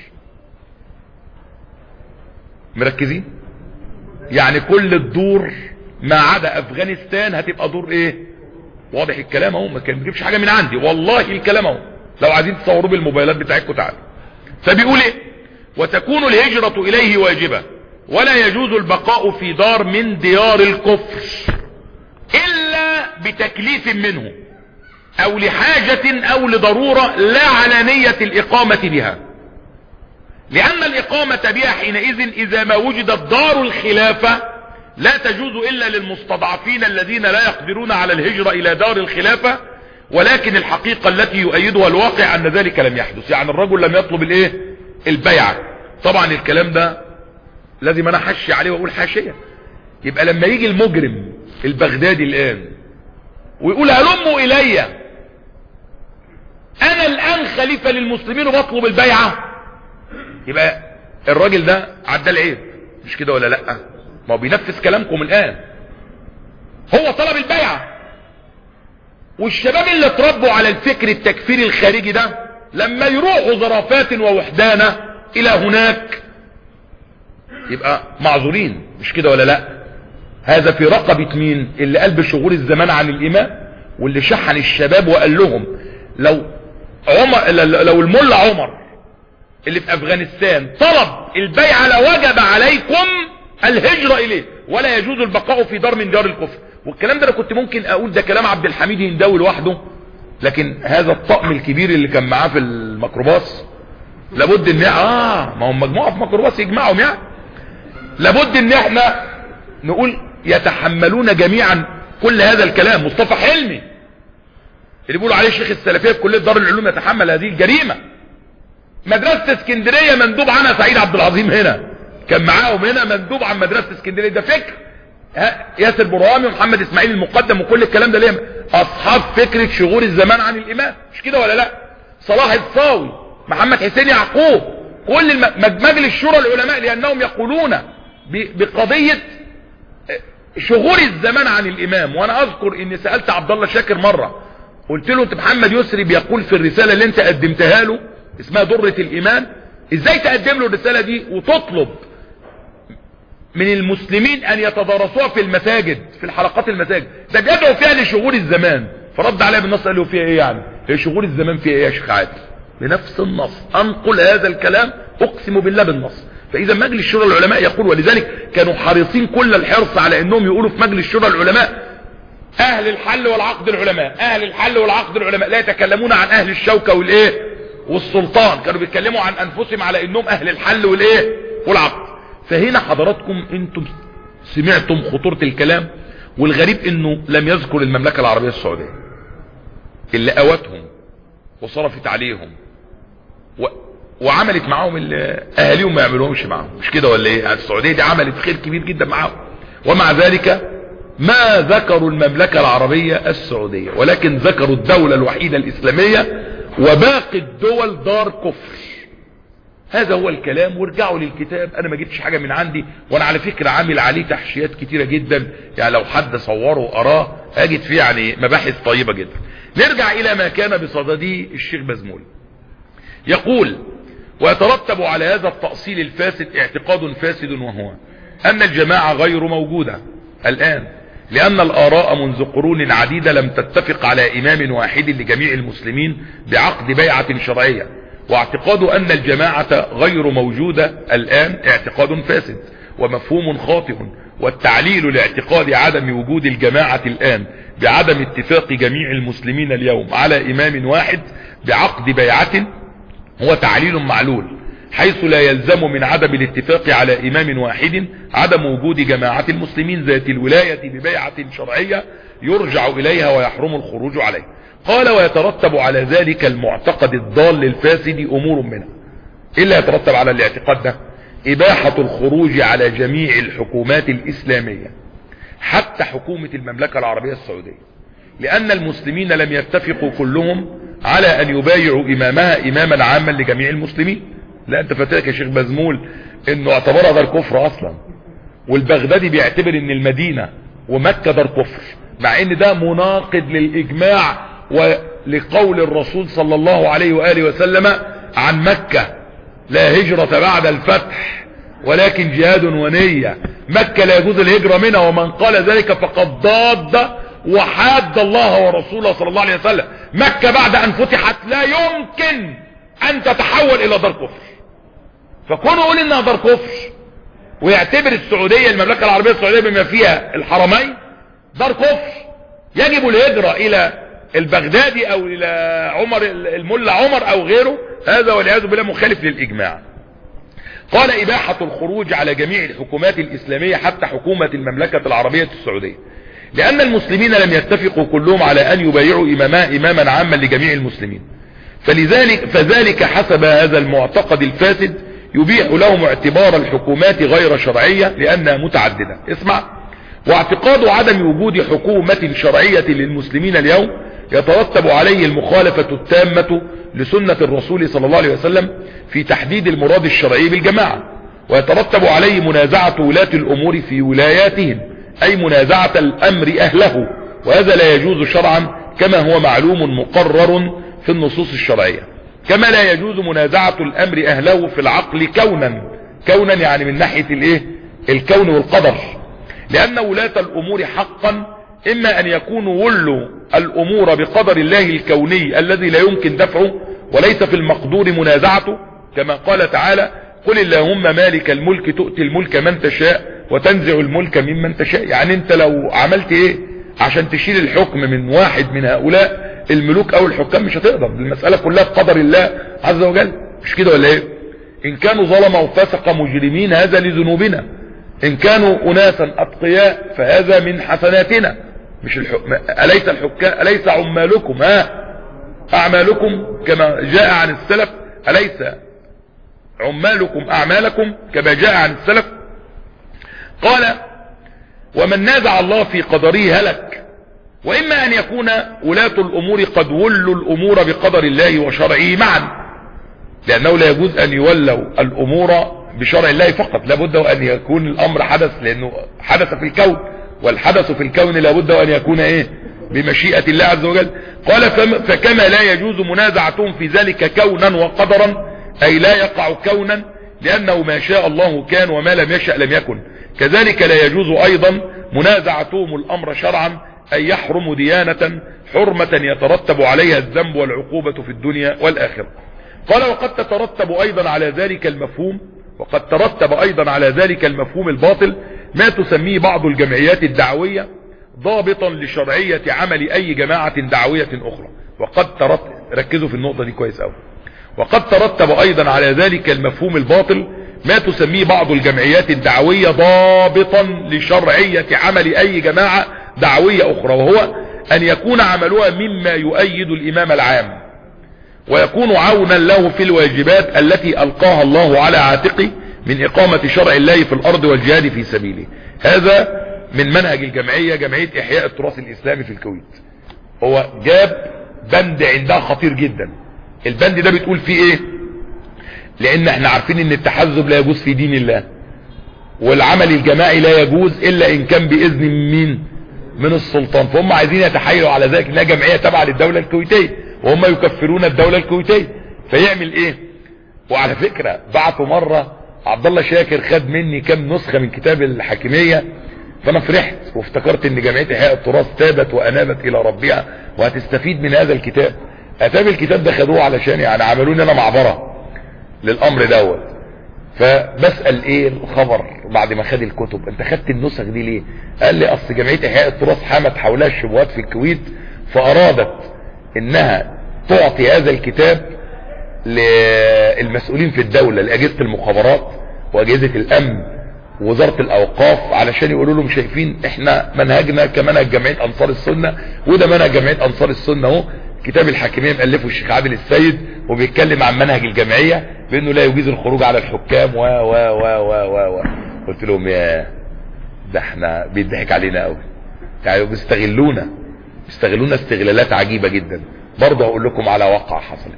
مركزين يعني كل الدور ما عدا افغانستان هتبقى دور ايه واضح الكلام اهو ما كان بيجيبش حاجه من عندي والله الكلام اهو لو عايزين تصوروه بالموبايلات بتاعتكم تعالوا فبيقول ايه وتكون الهجرة اليه واجبة ولا يجوز البقاء في دار من ديار الكفر الا بتكليف منه او لحاجة او لضرورة لا على نية الاقامة بها لان الاقامة بها حينئذ اذا ما وجدت دار الخلافة لا تجوز الا للمستضعفين الذين لا يقدرون على الهجرة الى دار الخلافة ولكن الحقيقة التي يؤيدها الواقع ان ذلك لم يحدث يعني الرجل لم يطلب الايه البيعة طبعا الكلام ده لازم انا حشي عليه واقول حاشية يبقى لما يجي المجرم البغدادي الان ويقول هلموا الي انا الان خليفة للمسلمين وبطلب البيعة يبقى الراجل ده عدى العيب مش كده ولا لا ما هو بينفذ كلامكم الان هو طلب البيعة والشباب اللي اتربوا على الفكر التكفيري الخارجي ده لما يروحوا زرافات ووحدانة الى هناك يبقى معذورين مش كده ولا لا هذا في رقبة مين اللي قال بشغول الزمان عن الامام واللي شحن الشباب وقال لهم لو عمر لو الملا عمر اللي في افغانستان طلب البيعة لوجب عليكم الهجرة اليه ولا يجوز البقاء في دار من دار الكفر والكلام ده انا كنت ممكن اقول ده كلام عبد الحميد هنداوي لوحده لكن هذا الطقم الكبير اللي كان معاه في الميكروباص لابد ان اه ما هم مجموعه في ميكروباص يجمعهم يعني لابد ان احنا نقول يتحملون جميعا كل هذا الكلام مصطفى حلمي اللي بيقولوا عليه شيخ السلفيه في كليه دار العلوم يتحمل هذه الجريمه مدرسه اسكندريه مندوب عنها سعيد عبد العظيم هنا كان معاهم هنا مندوب عن مدرسه اسكندريه ده فكر ياسر برهامي ومحمد اسماعيل المقدم وكل الكلام ده ليه اصحاب فكره شغور الزمان عن الامام مش كده ولا لا صلاح الصاوي محمد حسين يعقوب كل مجلس شورى العلماء لانهم يقولون بقضيه شغور الزمان عن الامام وانا اذكر اني سالت عبد الله شاكر مره قلت له انت محمد يسري بيقول في الرساله اللي انت قدمتها له اسمها دره الايمان ازاي تقدم له الرساله دي وتطلب من المسلمين ان يتدارسوها في المساجد في الحلقات المساجد ده بيدعو فيها لشغور الزمان فرد عليها بالنص قال له فيها ايه يعني هي شغور الزمان فيها ايه يا شيخ عادل بنفس النص انقل هذا الكلام اقسم بالله بالنص فاذا مجلس شورى العلماء يقول ولذلك كانوا حريصين كل الحرص على انهم يقولوا في مجلس شورى العلماء اهل الحل والعقد العلماء اهل الحل والعقد العلماء لا يتكلمون عن اهل الشوكة والايه والسلطان كانوا بيتكلموا عن انفسهم على انهم اهل الحل والايه والعقد فهنا حضراتكم انتم سمعتم خطورة الكلام والغريب انه لم يذكر المملكة العربية السعودية اللي اوتهم وصرفت عليهم و... وعملت معاهم اللي اهاليهم ما يعملوهمش معاهم مش كده ولا ايه السعودية دي عملت خير كبير جدا معاهم ومع ذلك ما ذكروا المملكة العربية السعودية ولكن ذكروا الدولة الوحيدة الاسلامية وباقي الدول دار كفر هذا هو الكلام وارجعوا للكتاب انا ما جبتش حاجة من عندي وانا على فكرة عامل عليه تحشيات كتيرة جدا يعني لو حد صوره وقراه اجد فيه يعني مباحث طيبة جدا نرجع الى ما كان بصدده الشيخ بزمول يقول ويترتب على هذا التأصيل الفاسد اعتقاد فاسد وهو ان الجماعة غير موجودة الان لان الاراء منذ قرون عديدة لم تتفق على امام واحد لجميع المسلمين بعقد بيعة شرعية واعتقاد ان الجماعة غير موجودة الان اعتقاد فاسد ومفهوم خاطئ والتعليل لاعتقاد عدم وجود الجماعة الان بعدم اتفاق جميع المسلمين اليوم على امام واحد بعقد بيعة هو تعليل معلول حيث لا يلزم من عدم الاتفاق على امام واحد عدم وجود جماعة المسلمين ذات الولاية ببيعة شرعية يرجع اليها ويحرم الخروج عليه قال ويترتب على ذلك المعتقد الضال الفاسد امور منها ايه اللي يترتب على الاعتقاد ده اباحة الخروج على جميع الحكومات الاسلامية حتى حكومة المملكة العربية السعودية لان المسلمين لم يتفقوا كلهم على ان يبايعوا امامها اماما عاما لجميع المسلمين لا انت فاتلك يا شيخ بزمول انه اعتبرها دار كفر اصلا والبغدادي بيعتبر ان المدينة ومكة دار كفر مع ان ده مناقض للاجماع ولقول الرسول صلى الله عليه وآله وسلم عن مكة لا هجرة بعد الفتح ولكن جهاد ونية مكة لا يجوز الهجرة منها ومن قال ذلك فقد ضاد وحاد الله ورسوله صلى الله عليه وسلم مكة بعد ان فتحت لا يمكن ان تتحول الى دار كفر فكونه يقول انها دار كفر ويعتبر السعودية المملكة العربية السعودية بما فيها الحرمين دار كفر يجب الهجرة الى البغدادي او الى عمر الملا عمر او غيره هذا والعياذ بالله مخالف للاجماع قال اباحة الخروج على جميع الحكومات الاسلامية حتى حكومة المملكة العربية السعودية لان المسلمين لم يتفقوا كلهم على ان يبايعوا اماما اماما عاما لجميع المسلمين فلذلك فذلك حسب هذا المعتقد الفاسد يبيح لهم اعتبار الحكومات غير شرعية لانها متعددة اسمع واعتقاد عدم وجود حكومة شرعية للمسلمين اليوم يترتب عليه المخالفة التامة لسنة الرسول صلى الله عليه وسلم في تحديد المراد الشرعي بالجماعة ويترتب عليه منازعة ولاة الأمور في ولاياتهم أي منازعة الأمر أهله وهذا لا يجوز شرعا كما هو معلوم مقرر في النصوص الشرعية كما لا يجوز منازعة الأمر أهله في العقل كونا كونا يعني من ناحية الايه الكون والقدر لان ولاة الامور حقا اما ان يكونوا ولوا الامور بقدر الله الكوني الذي لا يمكن دفعه وليس في المقدور منازعته كما قال تعالى قل اللهم مالك الملك تؤتي الملك من تشاء وتنزع الملك ممن تشاء يعني انت لو عملت ايه عشان تشيل الحكم من واحد من هؤلاء الملوك او الحكام مش هتقدر المسألة كلها بقدر الله عز وجل مش كده ولا ايه ان كانوا ظلم وفسق مجرمين هذا لذنوبنا ان كانوا اناسا اتقياء فهذا من حسناتنا مش الحكم اليس الحكام اليس عمالكم ها اعمالكم كما جاء عن السلف اليس عمالكم اعمالكم كما جاء عن السلف قال ومن نازع الله في قدره هلك واما ان يكون ولاة الامور قد ولوا الامور بقدر الله وشرعه معا لانه لا يجوز ان يولوا الامور بشرع الله فقط لابد ان يكون الامر حدث لانه حدث في الكون والحدث في الكون لابد ان يكون ايه بمشيئة الله عز وجل قال فكما لا يجوز منازعتهم في ذلك كونا وقدرا اي لا يقع كونا لانه ما شاء الله كان وما لم يشأ لم يكن كذلك لا يجوز ايضا منازعتهم الامر شرعا اي يحرم ديانة حرمة يترتب عليها الذنب والعقوبة في الدنيا والاخرة قال وقد تترتب ايضا على ذلك المفهوم وقد ترتب ايضا على ذلك المفهوم الباطل ما تسميه بعض الجمعيات الدعوية ضابطا لشرعية عمل اي جماعة دعوية اخرى وقد ترتب ركزوا في النقطة دي كويس اوي وقد ترتب ايضا على ذلك المفهوم الباطل ما تسميه بعض الجمعيات الدعوية ضابطا لشرعية عمل اي جماعة دعوية اخرى وهو ان يكون عملها مما يؤيد الامام العام ويكون عونا له في الواجبات التي القاها الله على عاتقه من اقامة شرع الله في الارض والجهاد في سبيله هذا من منهج الجمعية جمعية احياء التراث الاسلامي في الكويت هو جاب بند عندها خطير جدا البند ده بتقول فيه ايه لان احنا عارفين ان التحزب لا يجوز في دين الله والعمل الجماعي لا يجوز الا ان كان باذن مين من السلطان فهم عايزين يتحايلوا على ذلك انها جمعية تبع للدولة الكويتية وهم يكفرون الدولة الكويتية فيعمل ايه وعلى فكرة بعته مرة عبد الله شاكر خد مني كم نسخة من كتاب الحاكمية فانا فرحت وافتكرت ان جمعية احياء التراث تابت وانابت الى ربها وهتستفيد من هذا الكتاب اتاب الكتاب ده خدوه علشان يعني عملوني انا معبرة للامر دوت فبسأل ايه الخبر بعد ما خد الكتب انت خدت النسخ دي ليه قال لي اصل جمعية احياء التراث حمت حولها الشبهات في الكويت فارادت انها تعطي هذا الكتاب للمسؤولين في الدولة لاجهزة المخابرات واجهزة الامن ووزارة الاوقاف علشان يقولوا لهم شايفين احنا منهجنا كمنهج جمعية انصار السنة وده منهج جمعية انصار السنة اهو كتاب الحاكمية مؤلفه الشيخ عادل السيد وبيتكلم عن منهج الجمعية بانه لا يجيز الخروج على الحكام و و و و و و قلت لهم يا ده احنا بيضحك علينا قوي يعني بيستغلونا بيستغلونا استغلالات عجيبة جدا برضه هقول لكم على واقع حصلت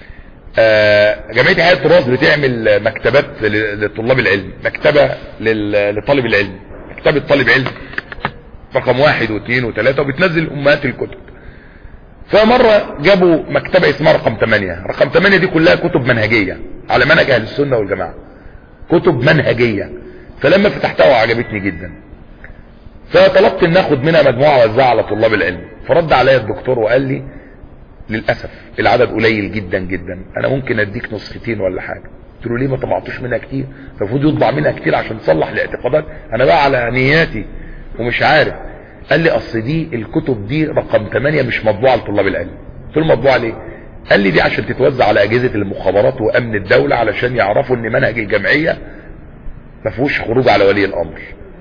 آه جمعية حياة التراث بتعمل مكتبات لطلاب العلم مكتبة لطالب العلم مكتبة طالب علم رقم واحد واثنين وثلاثة وبتنزل امهات الكتب فمرة جابوا مكتبة اسمها رقم 8 رقم 8 دي كلها كتب منهجية على منهج اهل السنة والجماعة كتب منهجية فلما فتحتها وعجبتني جدا فطلبت ان اخد منها مجموعة وزعها على طلاب العلم فرد عليا الدكتور وقال لي للأسف العدد قليل جدا جدا انا ممكن اديك نسختين ولا حاجة قلت له ليه ما طبعتوش منها كتير المفروض يطبع منها كتير عشان تصلح الاعتقادات انا بقى على نياتي ومش عارف قال لي اصل دي الكتب دي رقم 8 مش مطبوعه لطلاب العلم قلت له مطبوعه ليه قال لي دي عشان تتوزع على اجهزه المخابرات وامن الدوله علشان يعرفوا ان منهج الجمعيه ما فيهوش خروج على ولي الامر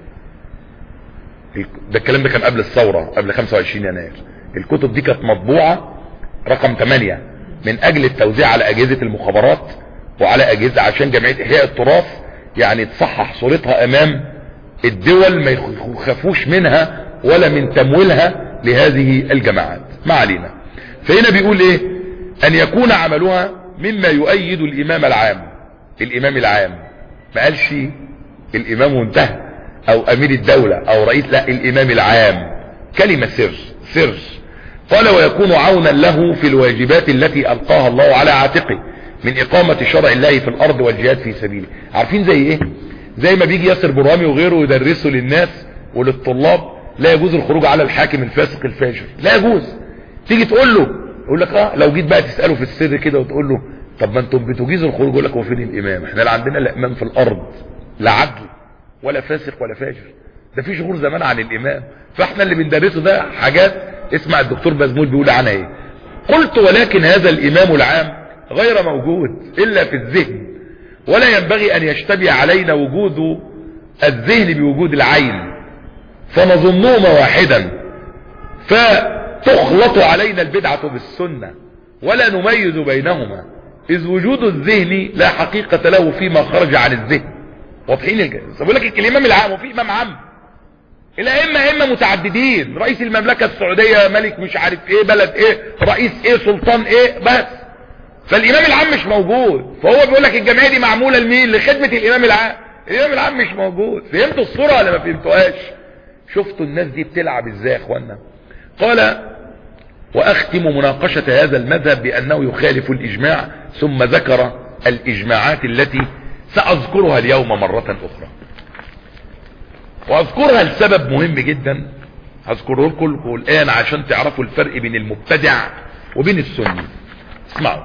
ده الكلام ده كان قبل الثوره قبل 25 يناير الكتب دي كانت مطبوعه رقم 8 من اجل التوزيع على اجهزه المخابرات وعلى اجهزه عشان جمعيه احياء التراث يعني تصحح صورتها امام الدول ما يخافوش منها ولا من تمويلها لهذه الجماعات ما علينا فهنا بيقول ايه ان يكون عملها مما يؤيد الامام العام الامام العام ما قالش الامام وانتهى او امير الدولة او رئيس لا الامام العام كلمة سر سر قال ويكون عونا له في الواجبات التي القاها الله على عاتقه من اقامة شرع الله في الارض والجهاد في سبيله عارفين زي ايه زي ما بيجي ياسر برامي وغيره يدرسوا للناس وللطلاب لا يجوز الخروج على الحاكم الفاسق الفاجر لا يجوز تيجي تقول له يقول لك اه لو جيت بقى تسأله في السر كده وتقول له طب ما انتم بتجيزوا الخروج يقول لك هو فين الامام احنا لا عندنا لا امام في الارض لا عدل ولا فاسق ولا فاجر ده في شهور زمان عن الامام فاحنا اللي بندرسه ده حاجات اسمع الدكتور بازمول بيقول عنها ايه قلت ولكن هذا الامام العام غير موجود الا في الذهن ولا ينبغي ان يشتبه علينا وجود الذهن بوجود العين فنظنهما واحدا فتخلط علينا البدعة بالسنة ولا نميز بينهما اذ وجود الذهن لا حقيقة له فيما خرج عن الذهن واضحين الجهاز بقول لك الامام العام وفي امام عام الائمه ائمه متعددين رئيس المملكه السعوديه ملك مش عارف ايه بلد ايه رئيس ايه سلطان ايه بس فالامام العام مش موجود فهو بيقول لك الجمعيه دي معموله لمين لخدمه الامام العام الامام العام مش موجود فهمتوا الصوره ولا ما فهمتوهاش شفتوا الناس دي بتلعب ازاي يا اخوانا قال واختم مناقشه هذا المذهب بانه يخالف الاجماع ثم ذكر الاجماعات التي ساذكرها اليوم مره اخرى واذكرها لسبب مهم جدا هذكره لكم الان عشان تعرفوا الفرق بين المبتدع وبين السني اسمعوا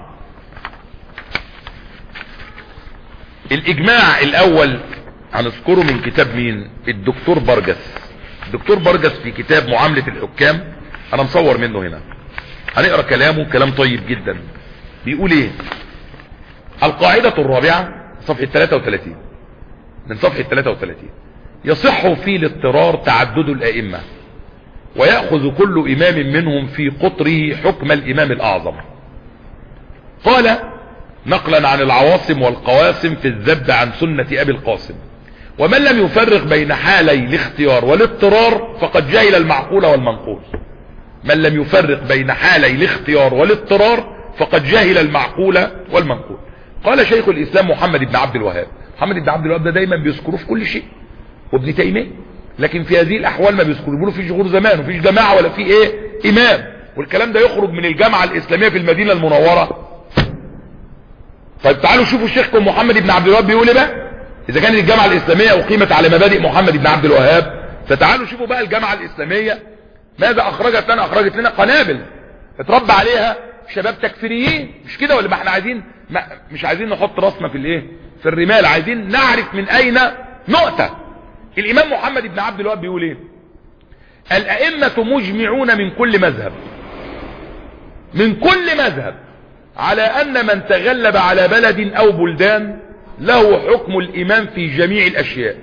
الاجماع الاول هنذكره من كتاب مين الدكتور برجس الدكتور برجس في كتاب معاملة الحكام انا مصور منه هنا هنقرا كلامه كلام طيب جدا بيقول ايه القاعدة الرابعة صفحة 33 من صفحة 33 يصح في الاضطرار تعدد الائمة ويأخذ كل امام منهم في قطره حكم الامام الاعظم قال نقلا عن العواصم والقواسم في الذب عن سنة ابي القاسم ومن لم يفرق بين حالي الاختيار والاضطرار فقد جهل المعقول والمنقول من لم يفرق بين حالي الاختيار والاضطرار فقد جهل المعقول والمنقول قال شيخ الاسلام محمد بن عبد الوهاب محمد بن عبد الوهاب ده دايما بيذكروه في كل شيء وابن تيميه لكن في هذه الاحوال ما بيذكروا بيقولوا في شهور زمان وفيش جماعه ولا في ايه امام والكلام ده يخرج من الجامعه الاسلاميه في المدينه المنوره طيب تعالوا شوفوا شيخكم محمد بن عبد الوهاب بيقول ايه بقى اذا كانت الجامعه الاسلاميه اقيمت على مبادئ محمد بن عبد الوهاب فتعالوا شوفوا بقى الجامعه الاسلاميه ماذا اخرجت لنا اخرجت لنا قنابل اتربى عليها شباب تكفيريين مش كده ولا ما احنا عايزين ما مش عايزين نحط راسنا في الايه في الرمال عايزين نعرف من اين نؤتى الامام محمد بن عبد الوهاب بيقول ايه الائمه مجمعون من كل مذهب من كل مذهب على ان من تغلب على بلد او بلدان له حكم الامام في جميع الاشياء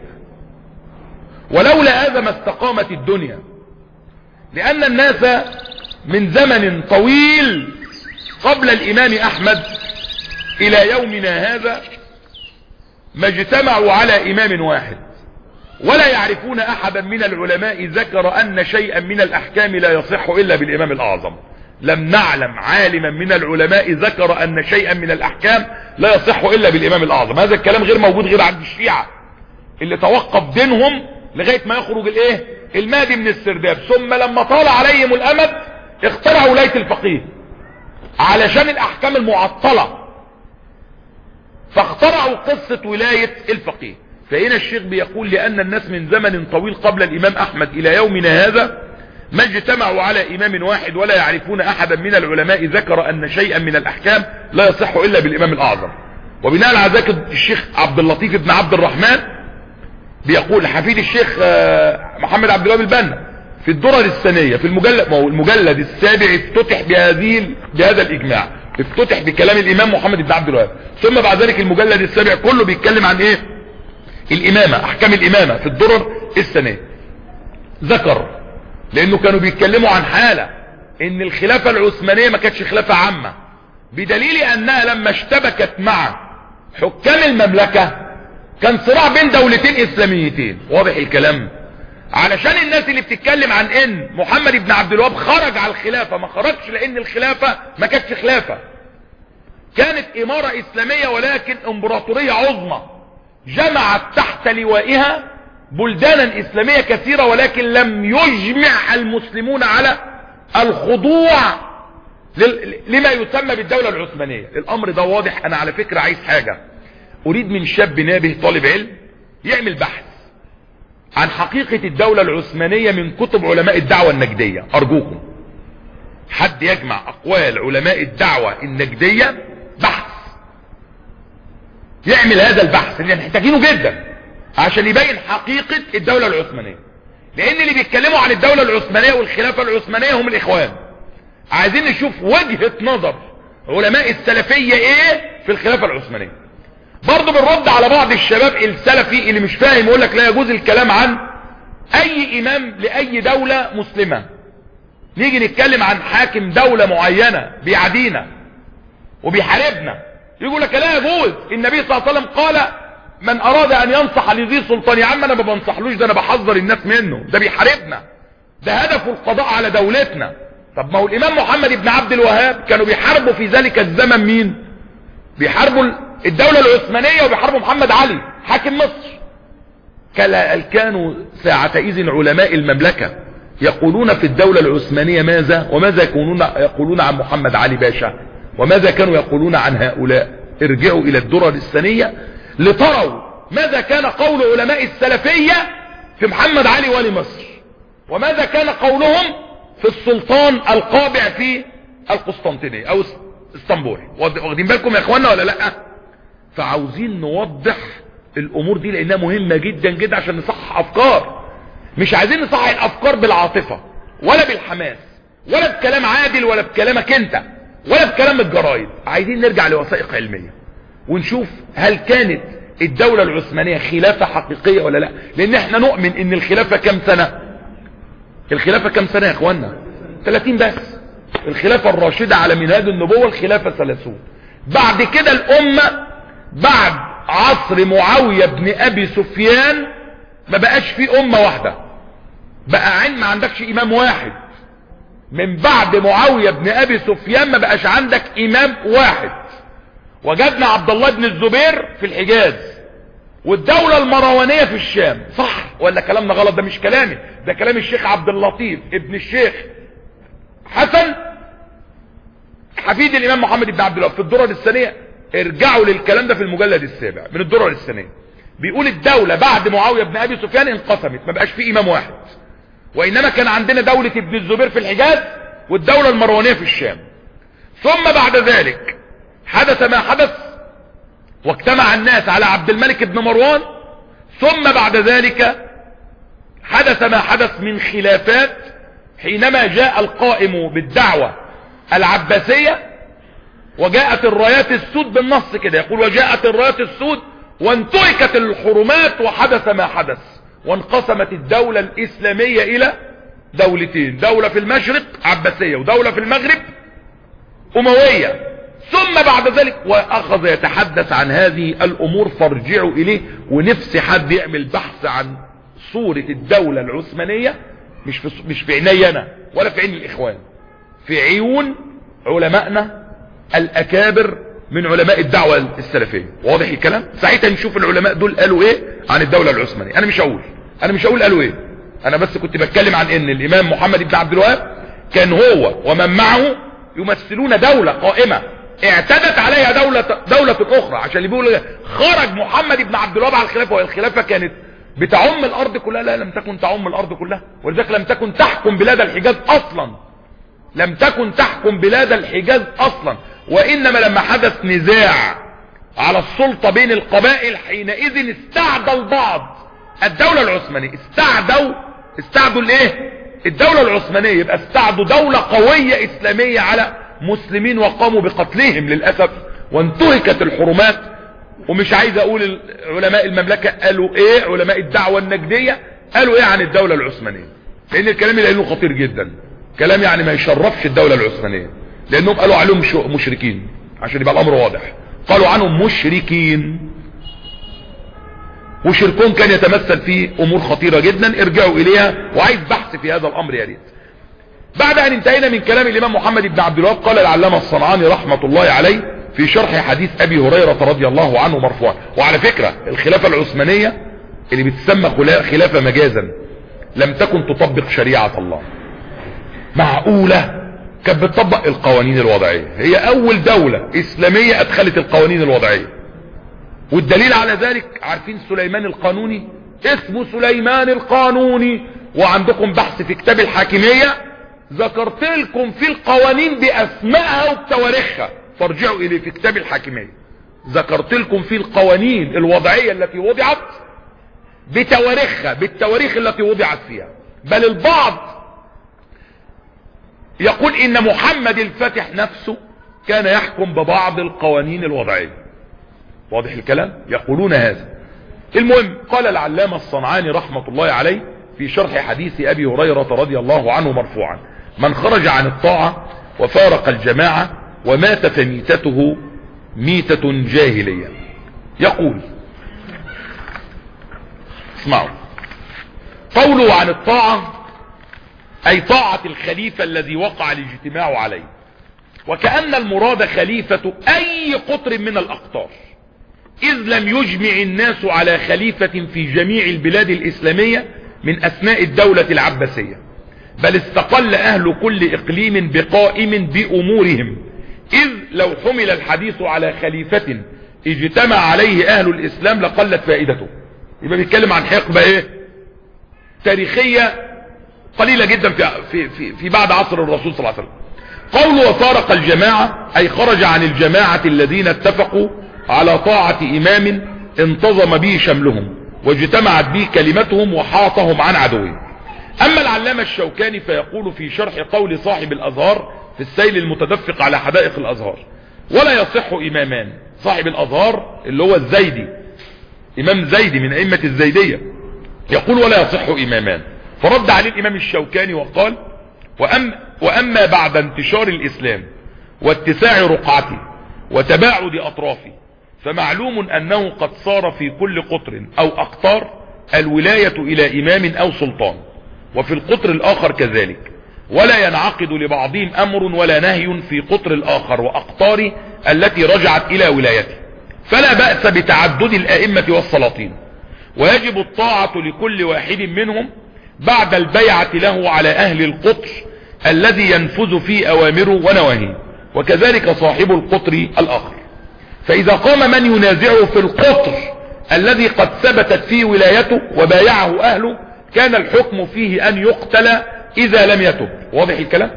ولولا هذا ما استقامت الدنيا لان الناس من زمن طويل قبل الامام احمد الى يومنا هذا ما اجتمعوا على امام واحد ولا يعرفون احدا من العلماء ذكر ان شيئا من الاحكام لا يصح الا بالامام الاعظم لم نعلم عالما من العلماء ذكر ان شيئا من الاحكام لا يصح الا بالامام الاعظم هذا الكلام غير موجود غير عند الشيعة اللي توقف دينهم لغاية ما يخرج الايه المادي من السرداب ثم لما طال عليهم الامد اخترعوا ولاية الفقيه علشان الاحكام المعطلة فاخترعوا قصة ولاية الفقيه فهنا الشيخ بيقول لان الناس من زمن طويل قبل الامام احمد الى يومنا هذا ما اجتمعوا على امام واحد ولا يعرفون احدا من العلماء ذكر ان شيئا من الاحكام لا يصح الا بالامام الاعظم وبناء على ذلك الشيخ عبد اللطيف بن عبد الرحمن بيقول حفيد الشيخ محمد عبد الوهاب البنا في الدرر السنية في المجلد ما هو المجلد السابع افتتح بهذه بهذا الاجماع افتتح بكلام الامام محمد بن عبد الوهاب ثم بعد ذلك المجلد السابع كله بيتكلم عن ايه الامامة احكام الامامة في الدرر السنية ذكر لانه كانوا بيتكلموا عن حالة ان الخلافة العثمانية ما كانتش خلافة عامة بدليل انها لما اشتبكت مع حكام المملكة كان صراع بين دولتين اسلاميتين واضح الكلام علشان الناس اللي بتتكلم عن ان محمد بن عبد الوهاب خرج على الخلافة ما خرجش لان الخلافة ما كانتش خلافة كانت امارة اسلامية ولكن امبراطورية عظمى جمعت تحت لوائها بلدانا اسلامية كثيرة ولكن لم يجمع المسلمون على الخضوع لما يسمى بالدولة العثمانية الامر ده واضح انا على فكرة عايز حاجة اريد من شاب نابه طالب علم يعمل بحث عن حقيقة الدولة العثمانية من كتب علماء الدعوة النجدية ارجوكم حد يجمع اقوال علماء الدعوة النجدية بحث يعمل هذا البحث اللي محتاجينه جدا عشان يبين حقيقة الدولة العثمانية لان اللي بيتكلموا عن الدولة العثمانية والخلافة العثمانية هم الاخوان عايزين نشوف وجهة نظر علماء السلفية ايه في الخلافة العثمانية برضه بنرد على بعض الشباب السلفي اللي مش فاهم يقول لك لا يجوز الكلام عن اي امام لاي دولة مسلمة نيجي نتكلم عن حاكم دولة معينة بيعدينا وبيحاربنا يقول لك لا يجوز النبي صلى الله عليه وسلم قال من اراد ان ينصح لذي سلطان يا عم انا ما بنصحلوش ده انا بحذر الناس منه ده بيحاربنا ده هدفه القضاء على دولتنا طب ما هو الامام محمد بن عبد الوهاب كانوا بيحاربوا في ذلك الزمن مين بيحاربوا الدولة العثمانية وبيحاربوا محمد علي حاكم مصر كانوا ساعتئذ علماء المملكة يقولون في الدولة العثمانية ماذا وماذا يكونون يقولون عن محمد علي باشا وماذا كانوا يقولون عن هؤلاء ارجعوا الى الدرر الثانية لتروا ماذا كان قول علماء السلفية في محمد علي ولي مصر وماذا كان قولهم في السلطان القابع في القسطنطينية او اسطنبول واخدين بالكم يا اخوانا ولا لا فعاوزين نوضح الامور دي لانها مهمة جدا جدا عشان نصحح افكار مش عايزين نصحح الافكار بالعاطفة ولا بالحماس ولا بكلام عادل ولا بكلامك انت ولا بكلام الجرايد عايزين نرجع لوثائق علمية ونشوف هل كانت الدولة العثمانية خلافة حقيقية ولا لا لان احنا نؤمن ان الخلافة كم سنة الخلافة كم سنة يا اخوانا 30 بس الخلافة الراشدة على منهاج النبوة الخلافة 30 بعد كده الامة بعد عصر معاوية بن ابي سفيان ما بقاش في امة واحدة بقى عين ما عندكش امام واحد من بعد معاوية بن ابي سفيان ما بقاش عندك امام واحد وجدنا عبد الله بن الزبير في الحجاز والدولة المروانية في الشام صح ولا كلامنا غلط ده مش كلامي ده كلام الشيخ عبد اللطيف ابن الشيخ حسن حفيد الامام محمد بن عبد الله في الدرر الثانية ارجعوا للكلام ده في المجلد السابع من الدرر الثانية بيقول الدولة بعد معاوية بن ابي سفيان انقسمت ما بقاش في امام واحد وانما كان عندنا دولة ابن الزبير في الحجاز والدولة المروانية في الشام ثم بعد ذلك حدث ما حدث واجتمع الناس على عبد الملك بن مروان ثم بعد ذلك حدث ما حدث من خلافات حينما جاء القائم بالدعوة العباسية وجاءت الرايات السود بالنص كده يقول وجاءت الرايات السود وانتهكت الحرمات وحدث ما حدث وانقسمت الدولة الإسلامية إلى دولتين دولة في المشرق عباسية ودولة في المغرب أموية ثم بعد ذلك وأخذ يتحدث عن هذه الأمور فارجعوا إليه ونفسي حد يعمل بحث عن صورة الدولة العثمانية مش في, مش في عيني أنا ولا في عين الإخوان في عيون علمائنا الأكابر من علماء الدعوة السلفية واضح الكلام ساعتها نشوف العلماء دول قالوا ايه عن الدولة العثمانية انا مش هقول انا مش هقول قالوا ايه انا بس كنت بتكلم عن ان الامام محمد بن عبد الوهاب كان هو ومن معه يمثلون دولة قائمة اعتدت عليها دولة, دولة اخرى عشان اللي بيقول خرج محمد بن عبد الوهاب على الخلافة والخلافة كانت بتعم الارض كلها لا لم تكن تعم الارض كلها ولذلك لم تكن تحكم بلاد الحجاز اصلا لم تكن تحكم بلاد الحجاز اصلا وانما لما حدث نزاع على السلطة بين القبائل حينئذ استعدى البعض الدولة العثمانية استعدوا استعدوا الايه الدولة العثمانية يبقى استعدوا دولة قوية اسلامية على مسلمين وقاموا بقتلهم للأسف وانتهكت الحرمات ومش عايز اقول علماء المملكة قالوا ايه علماء الدعوة النجدية قالوا ايه عن الدولة العثمانية لان الكلام اللي قالوه خطير جدا كلام يعني ما يشرفش الدولة العثمانية لانهم قالوا عليهم مشركين عشان يبقى الامر واضح قالوا عنهم مشركين وشركون كان يتمثل في امور خطيرة جدا ارجعوا اليها وعايز بحث في هذا الامر يا ريت بعد ان انتهينا من كلام الامام محمد بن عبد الوهاب قال العلامة الصنعاني رحمة الله عليه في شرح حديث ابي هريرة رضي الله عنه مرفوعا وعلى فكرة الخلافة العثمانية اللي بتسمى خلافة مجازا لم تكن تطبق شريعة الله معقولة كانت بتطبق القوانين الوضعية هي اول دولة اسلامية ادخلت القوانين الوضعية والدليل على ذلك عارفين سليمان القانوني اسمه سليمان القانوني وعندكم بحث في كتاب الحاكمية ذكرت لكم في القوانين باسمائها وبتواريخها فارجعوا اليه في كتاب الحاكمية ذكرت لكم في القوانين الوضعية التي وضعت بتواريخها بالتواريخ التي وضعت فيها بل البعض يقول ان محمد الفاتح نفسه كان يحكم ببعض القوانين الوضعية واضح الكلام يقولون هذا المهم قال العلامة الصنعاني رحمة الله عليه في شرح حديث ابي هريرة رضي الله عنه مرفوعا من خرج عن الطاعة وفارق الجماعة ومات فميتته ميتة جاهلية يقول اسمعوا قوله عن الطاعة اي طاعة الخليفة الذي وقع الاجتماع عليه وكأن المراد خليفة اي قطر من الاقطار اذ لم يجمع الناس على خليفة في جميع البلاد الاسلامية من اثناء الدولة العباسية بل استقل اهل كل اقليم بقائم بامورهم اذ لو حمل الحديث على خليفة اجتمع عليه اهل الاسلام لقلت فائدته يبقى بيتكلم عن حقبة ايه تاريخية قليلة جدا في, في, في, في بعد عصر الرسول صلى الله عليه وسلم قوله وفارق الجماعة اي خرج عن الجماعة الذين اتفقوا على طاعة امام انتظم به شملهم واجتمعت به كلمتهم وحاطهم عن عدوهم اما العلامة الشوكاني فيقول في شرح قول صاحب الازهار في السيل المتدفق على حدائق الازهار ولا يصح امامان صاحب الازهار اللي هو الزيدي امام زيدي من ائمة الزيدية يقول ولا يصح امامان فرد عليه الامام الشوكاني وقال وأم واما بعد انتشار الاسلام واتساع رقعته وتباعد اطرافه فمعلوم انه قد صار في كل قطر او اقطار الولاية الى امام او سلطان وفي القطر الاخر كذلك ولا ينعقد لبعضهم امر ولا نهي في قطر الاخر واقطاره التي رجعت الى ولايته فلا بأس بتعدد الائمة والسلاطين ويجب الطاعة لكل واحد منهم بعد البيعة له على اهل القطر الذي ينفذ فيه اوامره ونواهيه وكذلك صاحب القطر الاخر فاذا قام من ينازعه في القطر الذي قد ثبتت فيه ولايته وبايعه اهله كان الحكم فيه ان يقتل اذا لم يتب واضح الكلام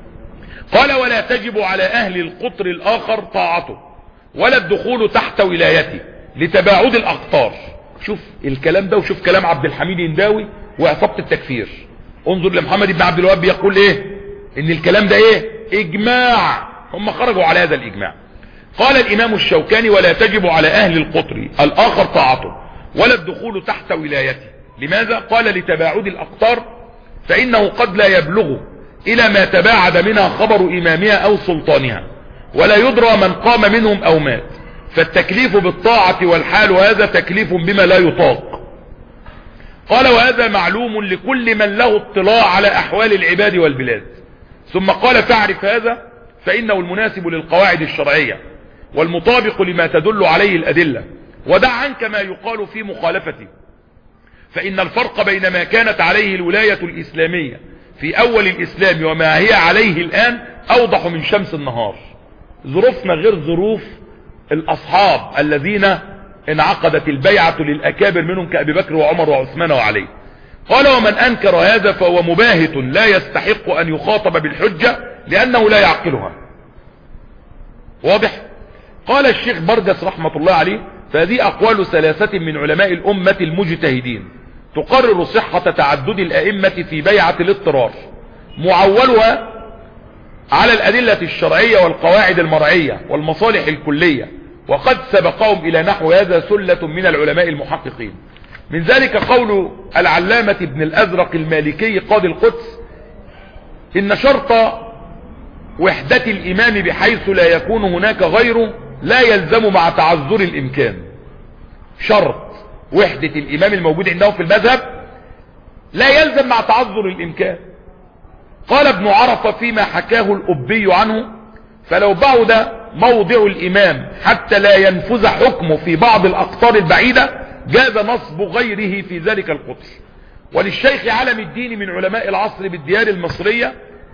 قال ولا تجب على اهل القطر الاخر طاعته ولا الدخول تحت ولايته لتباعد الاقطار شوف الكلام ده وشوف كلام عبد الحميد انداوي وعصابة التكفير انظر لمحمد بن عبد الوهاب يقول ايه ان الكلام ده ايه اجماع هم خرجوا على هذا الاجماع قال الامام الشوكاني ولا تجب على اهل القطر الاخر طاعته ولا الدخول تحت ولايته لماذا قال لتباعد الاقطار فانه قد لا يبلغ الى ما تباعد منها خبر امامها او سلطانها ولا يدرى من قام منهم او مات فالتكليف بالطاعة والحال هذا تكليف بما لا يطاق قال وهذا معلوم لكل من له اطلاع على احوال العباد والبلاد ثم قال تعرف هذا فانه المناسب للقواعد الشرعية والمطابق لما تدل عليه الادلة ودع عنك ما يقال في مخالفته فان الفرق بين ما كانت عليه الولاية الاسلامية في اول الاسلام وما هي عليه الان اوضح من شمس النهار ظروفنا غير ظروف الاصحاب الذين انعقدت البيعة للاكابر منهم كابي بكر وعمر وعثمان وعلي قال ومن انكر هذا فهو مباهت لا يستحق ان يخاطب بالحجة لانه لا يعقلها واضح قال الشيخ برجس رحمة الله عليه فهذه اقوال ثلاثة من علماء الامة المجتهدين تقرر صحة تعدد الائمة في بيعة الاضطرار معولها على الادلة الشرعية والقواعد المرعية والمصالح الكلية وقد سبقهم الى نحو هذا سلة من العلماء المحققين من ذلك قول العلامة ابن الازرق المالكي قاضي القدس ان شرط وحدة الامام بحيث لا يكون هناك غيره لا يلزم مع تعذر الامكان شرط وحدة الامام الموجود عندهم في المذهب لا يلزم مع تعذر الامكان قال ابن عرفة فيما حكاه الأبي عنه فلو بعد موضع الإمام حتى لا ينفذ حكمه في بعض الأقطار البعيدة جاز نصب غيره في ذلك القطر وللشيخ علم الدين من علماء العصر بالديار المصرية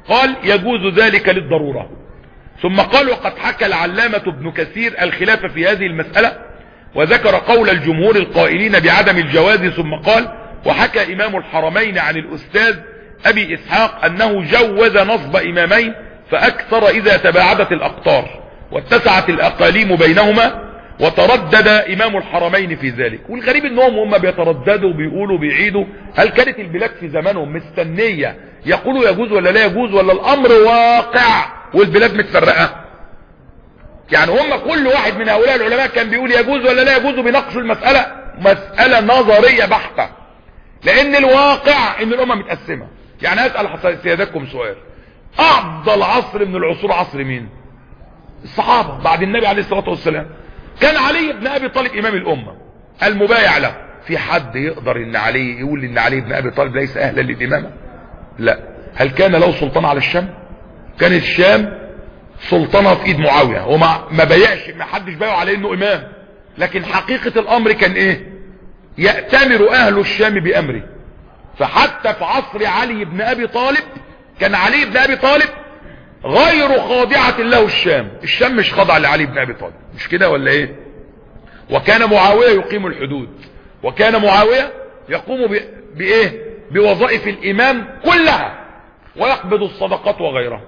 قال يجوز ذلك للضرورة ثم قال وقد حكى العلامة ابن كثير الخلاف في هذه المسألة وذكر قول الجمهور القائلين بعدم الجواز ثم قال وحكى إمام الحرمين عن الأستاذ أبي إسحاق أنه جوز نصب إمامين فأكثر إذا تباعدت الأقطار واتسعت الأقاليم بينهما وتردد إمام الحرمين في ذلك والغريب أنهم هم بيترددوا بيقولوا بيعيدوا هل كانت البلاد في زمانهم مستنية يقولوا يجوز ولا لا يجوز ولا الأمر واقع والبلاد متفرقة يعني هم كل واحد من هؤلاء العلماء كان بيقول يجوز ولا لا يجوز بيناقشوا المسألة مسألة نظرية بحتة لأن الواقع أن الأمة متقسمة يعني أسأل سيادتكم سؤال أفضل عصر من العصور عصر مين الصحابة بعد النبي عليه الصلاة والسلام كان علي بن ابي طالب امام الامة المبايع له في حد يقدر ان علي يقول ان علي بن ابي طالب ليس اهلا للامامة لا هل كان له سلطان على الشام كان الشام سلطنة في ايد معاوية وما ما بايعش ما حدش بايعه عليه انه امام لكن حقيقة الامر كان ايه يأتمر اهل الشام بامره فحتى في عصر علي بن ابي طالب كان علي بن ابي طالب غير خاضعة له الشام الشام مش خاضع لعلي بن ابي طالب مش كده ولا ايه وكان معاوية يقيم الحدود وكان معاوية يقوم بايه بوظائف الامام كلها ويقبض الصدقات وغيرها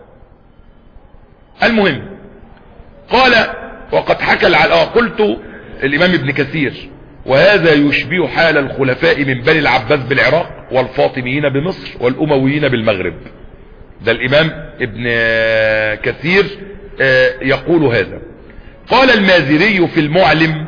المهم قال وقد حكى الع... قلت الامام ابن كثير وهذا يشبه حال الخلفاء من بني العباس بالعراق والفاطميين بمصر والامويين بالمغرب ده الامام ابن كثير يقول هذا قال المازري في المعلم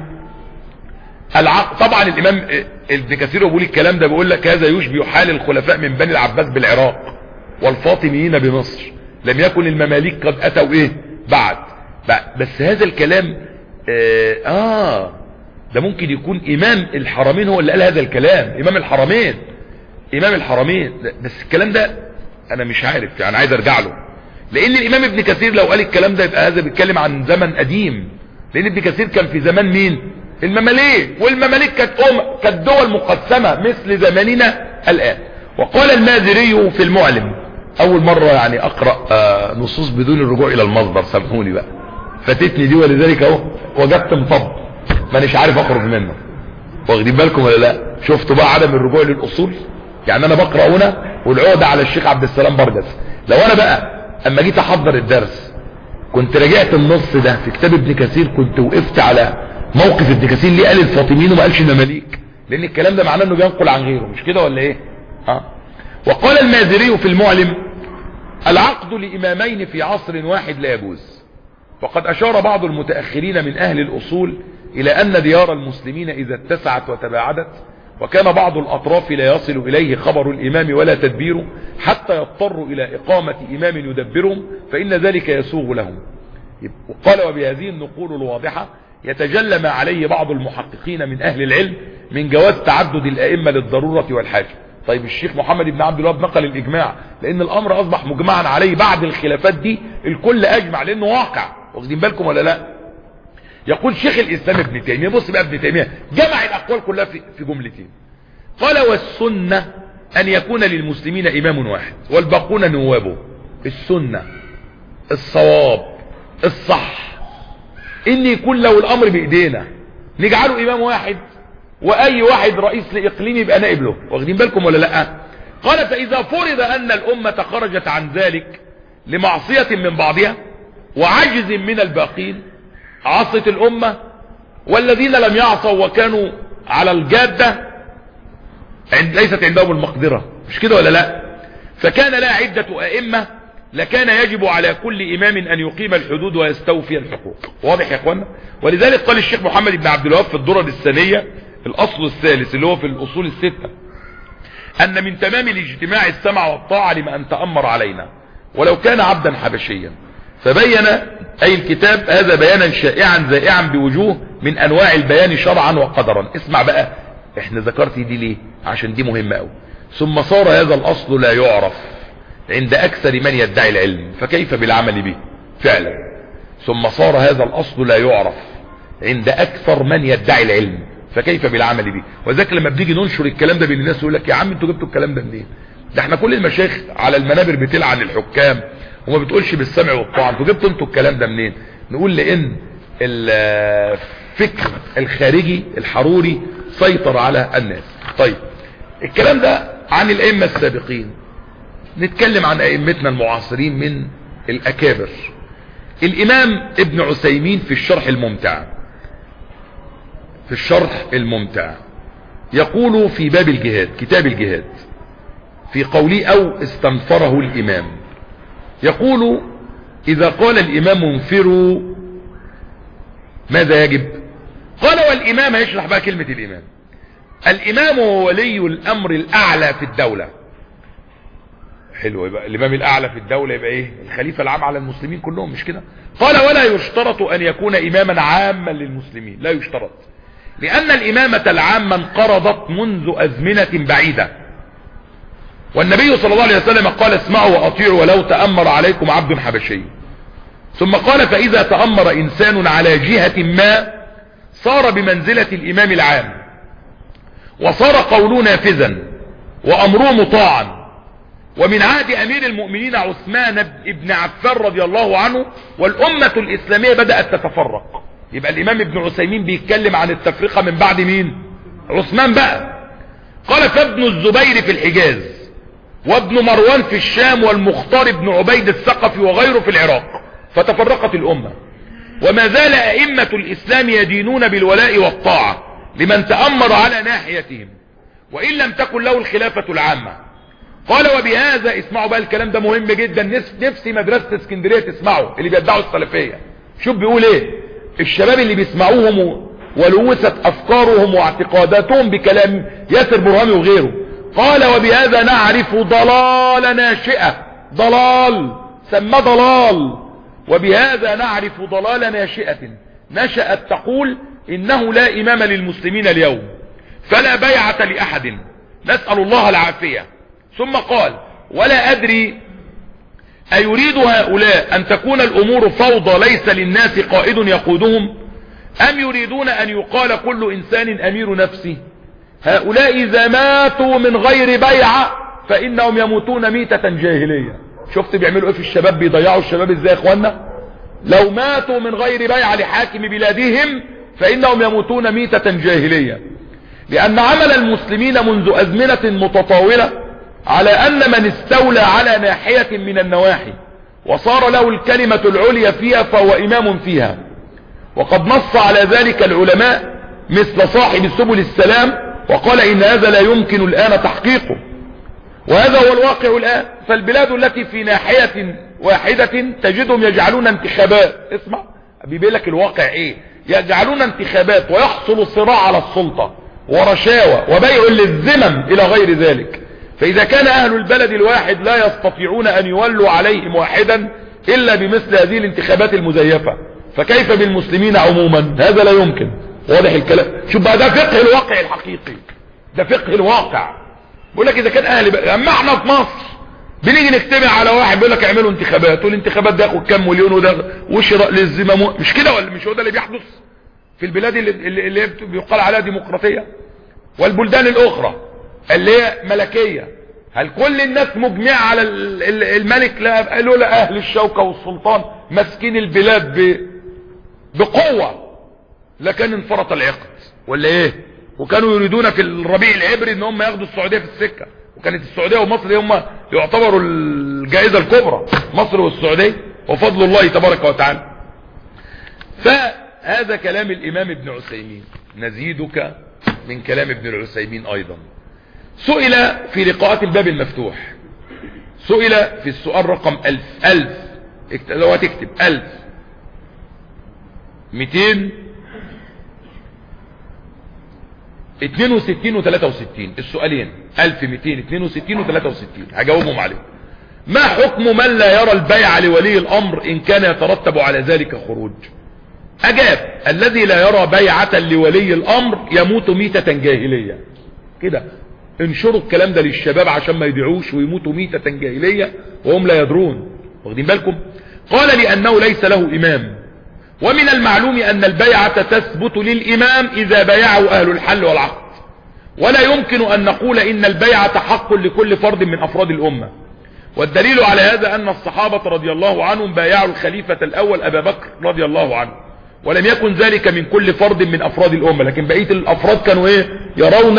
العق... طبعا الامام ابن كثير بيقول الكلام ده بيقول لك هذا يشبه حال الخلفاء من بني العباس بالعراق والفاطميين بمصر لم يكن المماليك قد اتوا ايه بعد بس هذا الكلام آه, اه ده ممكن يكون امام الحرمين هو اللي قال هذا الكلام امام الحرمين امام الحرمين بس الكلام ده انا مش عارف يعني عايز ارجع له لان الامام ابن كثير لو قال الكلام ده يبقى هذا بيتكلم عن زمن قديم لان ابن كثير كان في زمان مين المماليك والمماليك كانت أم كانت دول مقسمة مثل زماننا الان وقال المازري في المعلم اول مرة يعني اقرأ آه نصوص بدون الرجوع الى المصدر سامحوني بقى فاتتني دي ولذلك اهو وجدت مطب مانيش عارف اخرج منه واخدين بالكم ولا لا شفتوا بقى عدم الرجوع للاصول يعني انا بقرأ هنا والعقدة على الشيخ عبد السلام برجس لو انا بقى اما جيت احضر الدرس كنت راجعت النص ده في كتاب ابن كثير كنت وقفت على موقف ابن كثير ليه قال الفاطميين وما قالش المماليك لان الكلام ده معناه انه بينقل عن غيره مش كده ولا ايه ها وقال المازري في المعلم العقد لامامين في عصر واحد لا يجوز وقد اشار بعض المتاخرين من اهل الاصول الى ان ديار المسلمين اذا اتسعت وتباعدت وكان بعض الأطراف لا يصل إليه خبر الإمام ولا تدبيره حتى يضطروا إلى إقامة إمام يدبرهم فإن ذلك يسوغ لهم قال وبهذه النقول الواضحة يتجلى ما عليه بعض المحققين من أهل العلم من جواز تعدد الأئمة للضرورة والحاجة طيب الشيخ محمد بن عبد الوهاب نقل الإجماع لأن الأمر أصبح مجمعا عليه بعد الخلافات دي الكل أجمع لأنه واقع واخدين بالكم ولا لا يقول شيخ الإسلام ابن تيمية بص بقى ابن تيمية جمع الأقوال كلها في, في جملتين قال والسنة أن يكون للمسلمين إمام واحد والباقون نوابه السنة الصواب الصح إن يكون لو الأمر بإيدينا نجعله إمام واحد وأي واحد رئيس لإقليم يبقى نائب له واخدين بالكم ولا لأ قال فإذا فرض أن الأمة خرجت عن ذلك لمعصية من بعضها وعجز من الباقين عصت الأمة والذين لم يعصوا وكانوا على الجادة عند ليست عندهم المقدرة مش كده ولا لا فكان لا عدة أئمة لكان يجب على كل إمام أن يقيم الحدود ويستوفي الحقوق واضح يا أخوانا ولذلك قال الشيخ محمد بن عبد الوهاب في الدرر الثانية الأصل الثالث اللي هو في الأصول الستة أن من تمام الاجتماع السمع والطاعة لما أن تأمر علينا ولو كان عبدا حبشيا فبين أي الكتاب هذا بيانا شائعا زائعا بوجوه من أنواع البيان شرعا وقدرا اسمع بقى احنا ذكرت دي ليه عشان دي مهمة قوي ثم صار هذا الأصل لا يعرف عند أكثر من يدعي العلم فكيف بالعمل به فعلا ثم صار هذا الأصل لا يعرف عند أكثر من يدعي العلم فكيف بالعمل به وذلك لما بنيجي ننشر الكلام ده بين الناس يقول لك يا عم انتوا جبتوا الكلام ده منين ده احنا كل المشايخ على المنابر بتلعن الحكام وما بتقولش بالسمع والطاعه انتوا جبتوا انتوا الكلام ده منين نقول لان الفكر الخارجي الحروري سيطر على الناس طيب الكلام ده عن الائمه السابقين نتكلم عن ائمتنا المعاصرين من الاكابر الامام ابن عثيمين في الشرح الممتع في الشرح الممتع يقول في باب الجهاد كتاب الجهاد في قوله او استنفره الامام يقول اذا قال الامام انفروا ماذا يجب قال والامام يشرح بقى كلمة الامام الامام هو ولي الامر الاعلى في الدولة حلو يبقى الامام الاعلى في الدولة يبقى ايه الخليفة العام على المسلمين كلهم مش كده قال ولا يشترط ان يكون اماما عاما للمسلمين لا يشترط لان الامامة العامة انقرضت منذ ازمنة بعيدة والنبي صلى الله عليه وسلم قال اسمعوا واطيعوا ولو تأمر عليكم عبد حبشي ثم قال فاذا تأمر انسان على جهة ما صار بمنزلة الامام العام وصار قوله نافذا وامره مطاعا ومن عهد امير المؤمنين عثمان بن عفان رضي الله عنه والامة الاسلامية بدأت تتفرق يبقى الامام ابن عثيمين بيتكلم عن التفرقة من بعد مين عثمان بقى قال فابن الزبير في الحجاز وابن مروان في الشام والمختار بن عبيد الثقفي وغيره في العراق فتفرقت الامة وما زال ائمة الاسلام يدينون بالولاء والطاعة لمن تأمر على ناحيتهم وان لم تكن له الخلافة العامة قال وبهذا اسمعوا بقى الكلام ده مهم جدا نفسي مدرسة اسكندرية تسمعوا اللي بيدعوا السلفية شوف بيقول ايه الشباب اللي بيسمعوهم ولوثت افكارهم واعتقاداتهم بكلام ياسر برهامي وغيره قال وبهذا نعرف ضلال ناشئة ضلال سمى ضلال وبهذا نعرف ضلال ناشئة نشأت تقول انه لا امام للمسلمين اليوم فلا بيعة لاحد نسأل الله العافية ثم قال ولا ادري ايريد هؤلاء ان تكون الامور فوضى ليس للناس قائد يقودهم ام يريدون ان يقال كل انسان امير نفسه هؤلاء اذا ماتوا من غير بيعة فانهم يموتون ميتة جاهلية شفت بيعملوا ايه في الشباب بيضيعوا الشباب ازاي يا اخوانا لو ماتوا من غير بيعة لحاكم بلادهم فانهم يموتون ميتة جاهلية لان عمل المسلمين منذ ازمنة متطاولة على ان من استولى على ناحية من النواحي وصار له الكلمة العليا فيها فهو امام فيها وقد نص على ذلك العلماء مثل صاحب سبل السلام وقال ان هذا لا يمكن الان تحقيقه وهذا هو الواقع الان فالبلاد التي في ناحية واحدة تجدهم يجعلون انتخابات اسمع بيبين لك الواقع ايه يجعلون انتخابات ويحصل صراع على السلطة ورشاوى وبيع للذمم الى غير ذلك فاذا كان اهل البلد الواحد لا يستطيعون ان يولوا عليهم واحدا الا بمثل هذه الانتخابات المزيفة فكيف بالمسلمين عموما هذا لا يمكن واضح الكلام شوف بقى ده فقه الواقع الحقيقي ده فقه الواقع بقول لك اذا كان اهل بقى اما احنا في مصر بنيجي نجتمع على واحد بيقول لك اعملوا انتخابات والانتخابات ده ياخد كام مليون وده وشراء للزمام مش كده ولا مش هو ده اللي بيحدث في البلاد اللي, اللي, اللي بيقال عليها ديمقراطيه والبلدان الاخرى اللي هي ملكيه هل كل الناس مجمعه على الملك لا قالوا لا اهل الشوكه والسلطان ماسكين البلاد ب... بقوه لكن انفرط العقد ولا ايه وكانوا يريدون في الربيع العبري ان هم ياخدوا السعوديه في السكه وكانت السعوديه ومصر هم يعتبروا الجائزه الكبرى مصر والسعوديه وفضل الله تبارك وتعالى فهذا كلام الامام ابن عثيمين نزيدك من كلام ابن العثيمين ايضا سئل في لقاءات الباب المفتوح سئل في السؤال رقم الف الف لو هتكتب الف ميتين 62 و 63 السؤالين 1262 و 63 هجاوبهم عليهم ما حكم من لا يرى البيع لولي الامر ان كان يترتب على ذلك خروج اجاب الذي لا يرى بيعة لولي الامر يموت ميتة جاهلية كده انشروا الكلام ده للشباب عشان ما يبيعوش ويموتوا ميتة جاهلية وهم لا يدرون واخدين بالكم قال لانه ليس له امام ومن المعلوم ان البيعة تثبت للامام اذا بايعه اهل الحل والعقد ولا يمكن ان نقول ان البيعة حق لكل فرد من افراد الامة والدليل على هذا ان الصحابة رضي الله عنهم بايعوا الخليفة الاول ابا بكر رضي الله عنه ولم يكن ذلك من كل فرد من افراد الامة لكن بقية الافراد كانوا ايه يرون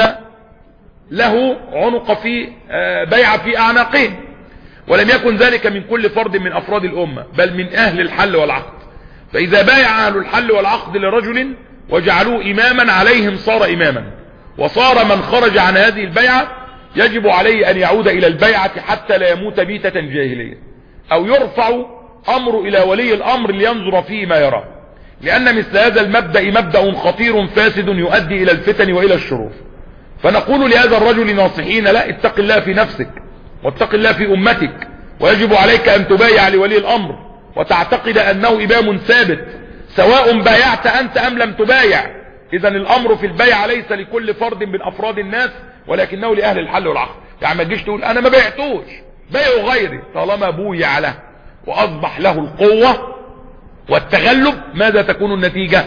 له عنق في بيعة في اعناقهم ولم يكن ذلك من كل فرد من افراد الامة بل من اهل الحل والعقد فاذا بايع اهل الحل والعقد لرجل وجعلوه اماما عليهم صار اماما وصار من خرج عن هذه البيعة يجب عليه ان يعود الى البيعة حتى لا يموت بيتة جاهلية او يرفع امر الى ولي الامر لينظر فيه ما يراه لان مثل هذا المبدأ مبدأ خطير فاسد يؤدي الى الفتن والى الشرور فنقول لهذا الرجل ناصحين لا اتق الله في نفسك واتق الله في امتك ويجب عليك ان تبايع لولي الامر وتعتقد انه امام ثابت سواء بايعت انت ام لم تبايع اذا الامر في البيع ليس لكل فرد من افراد الناس ولكنه لاهل الحل والعقد يعني ما تجيش تقول انا ما بعتوش بيعوا غيري طالما بويع له واصبح له القوة والتغلب ماذا تكون النتيجة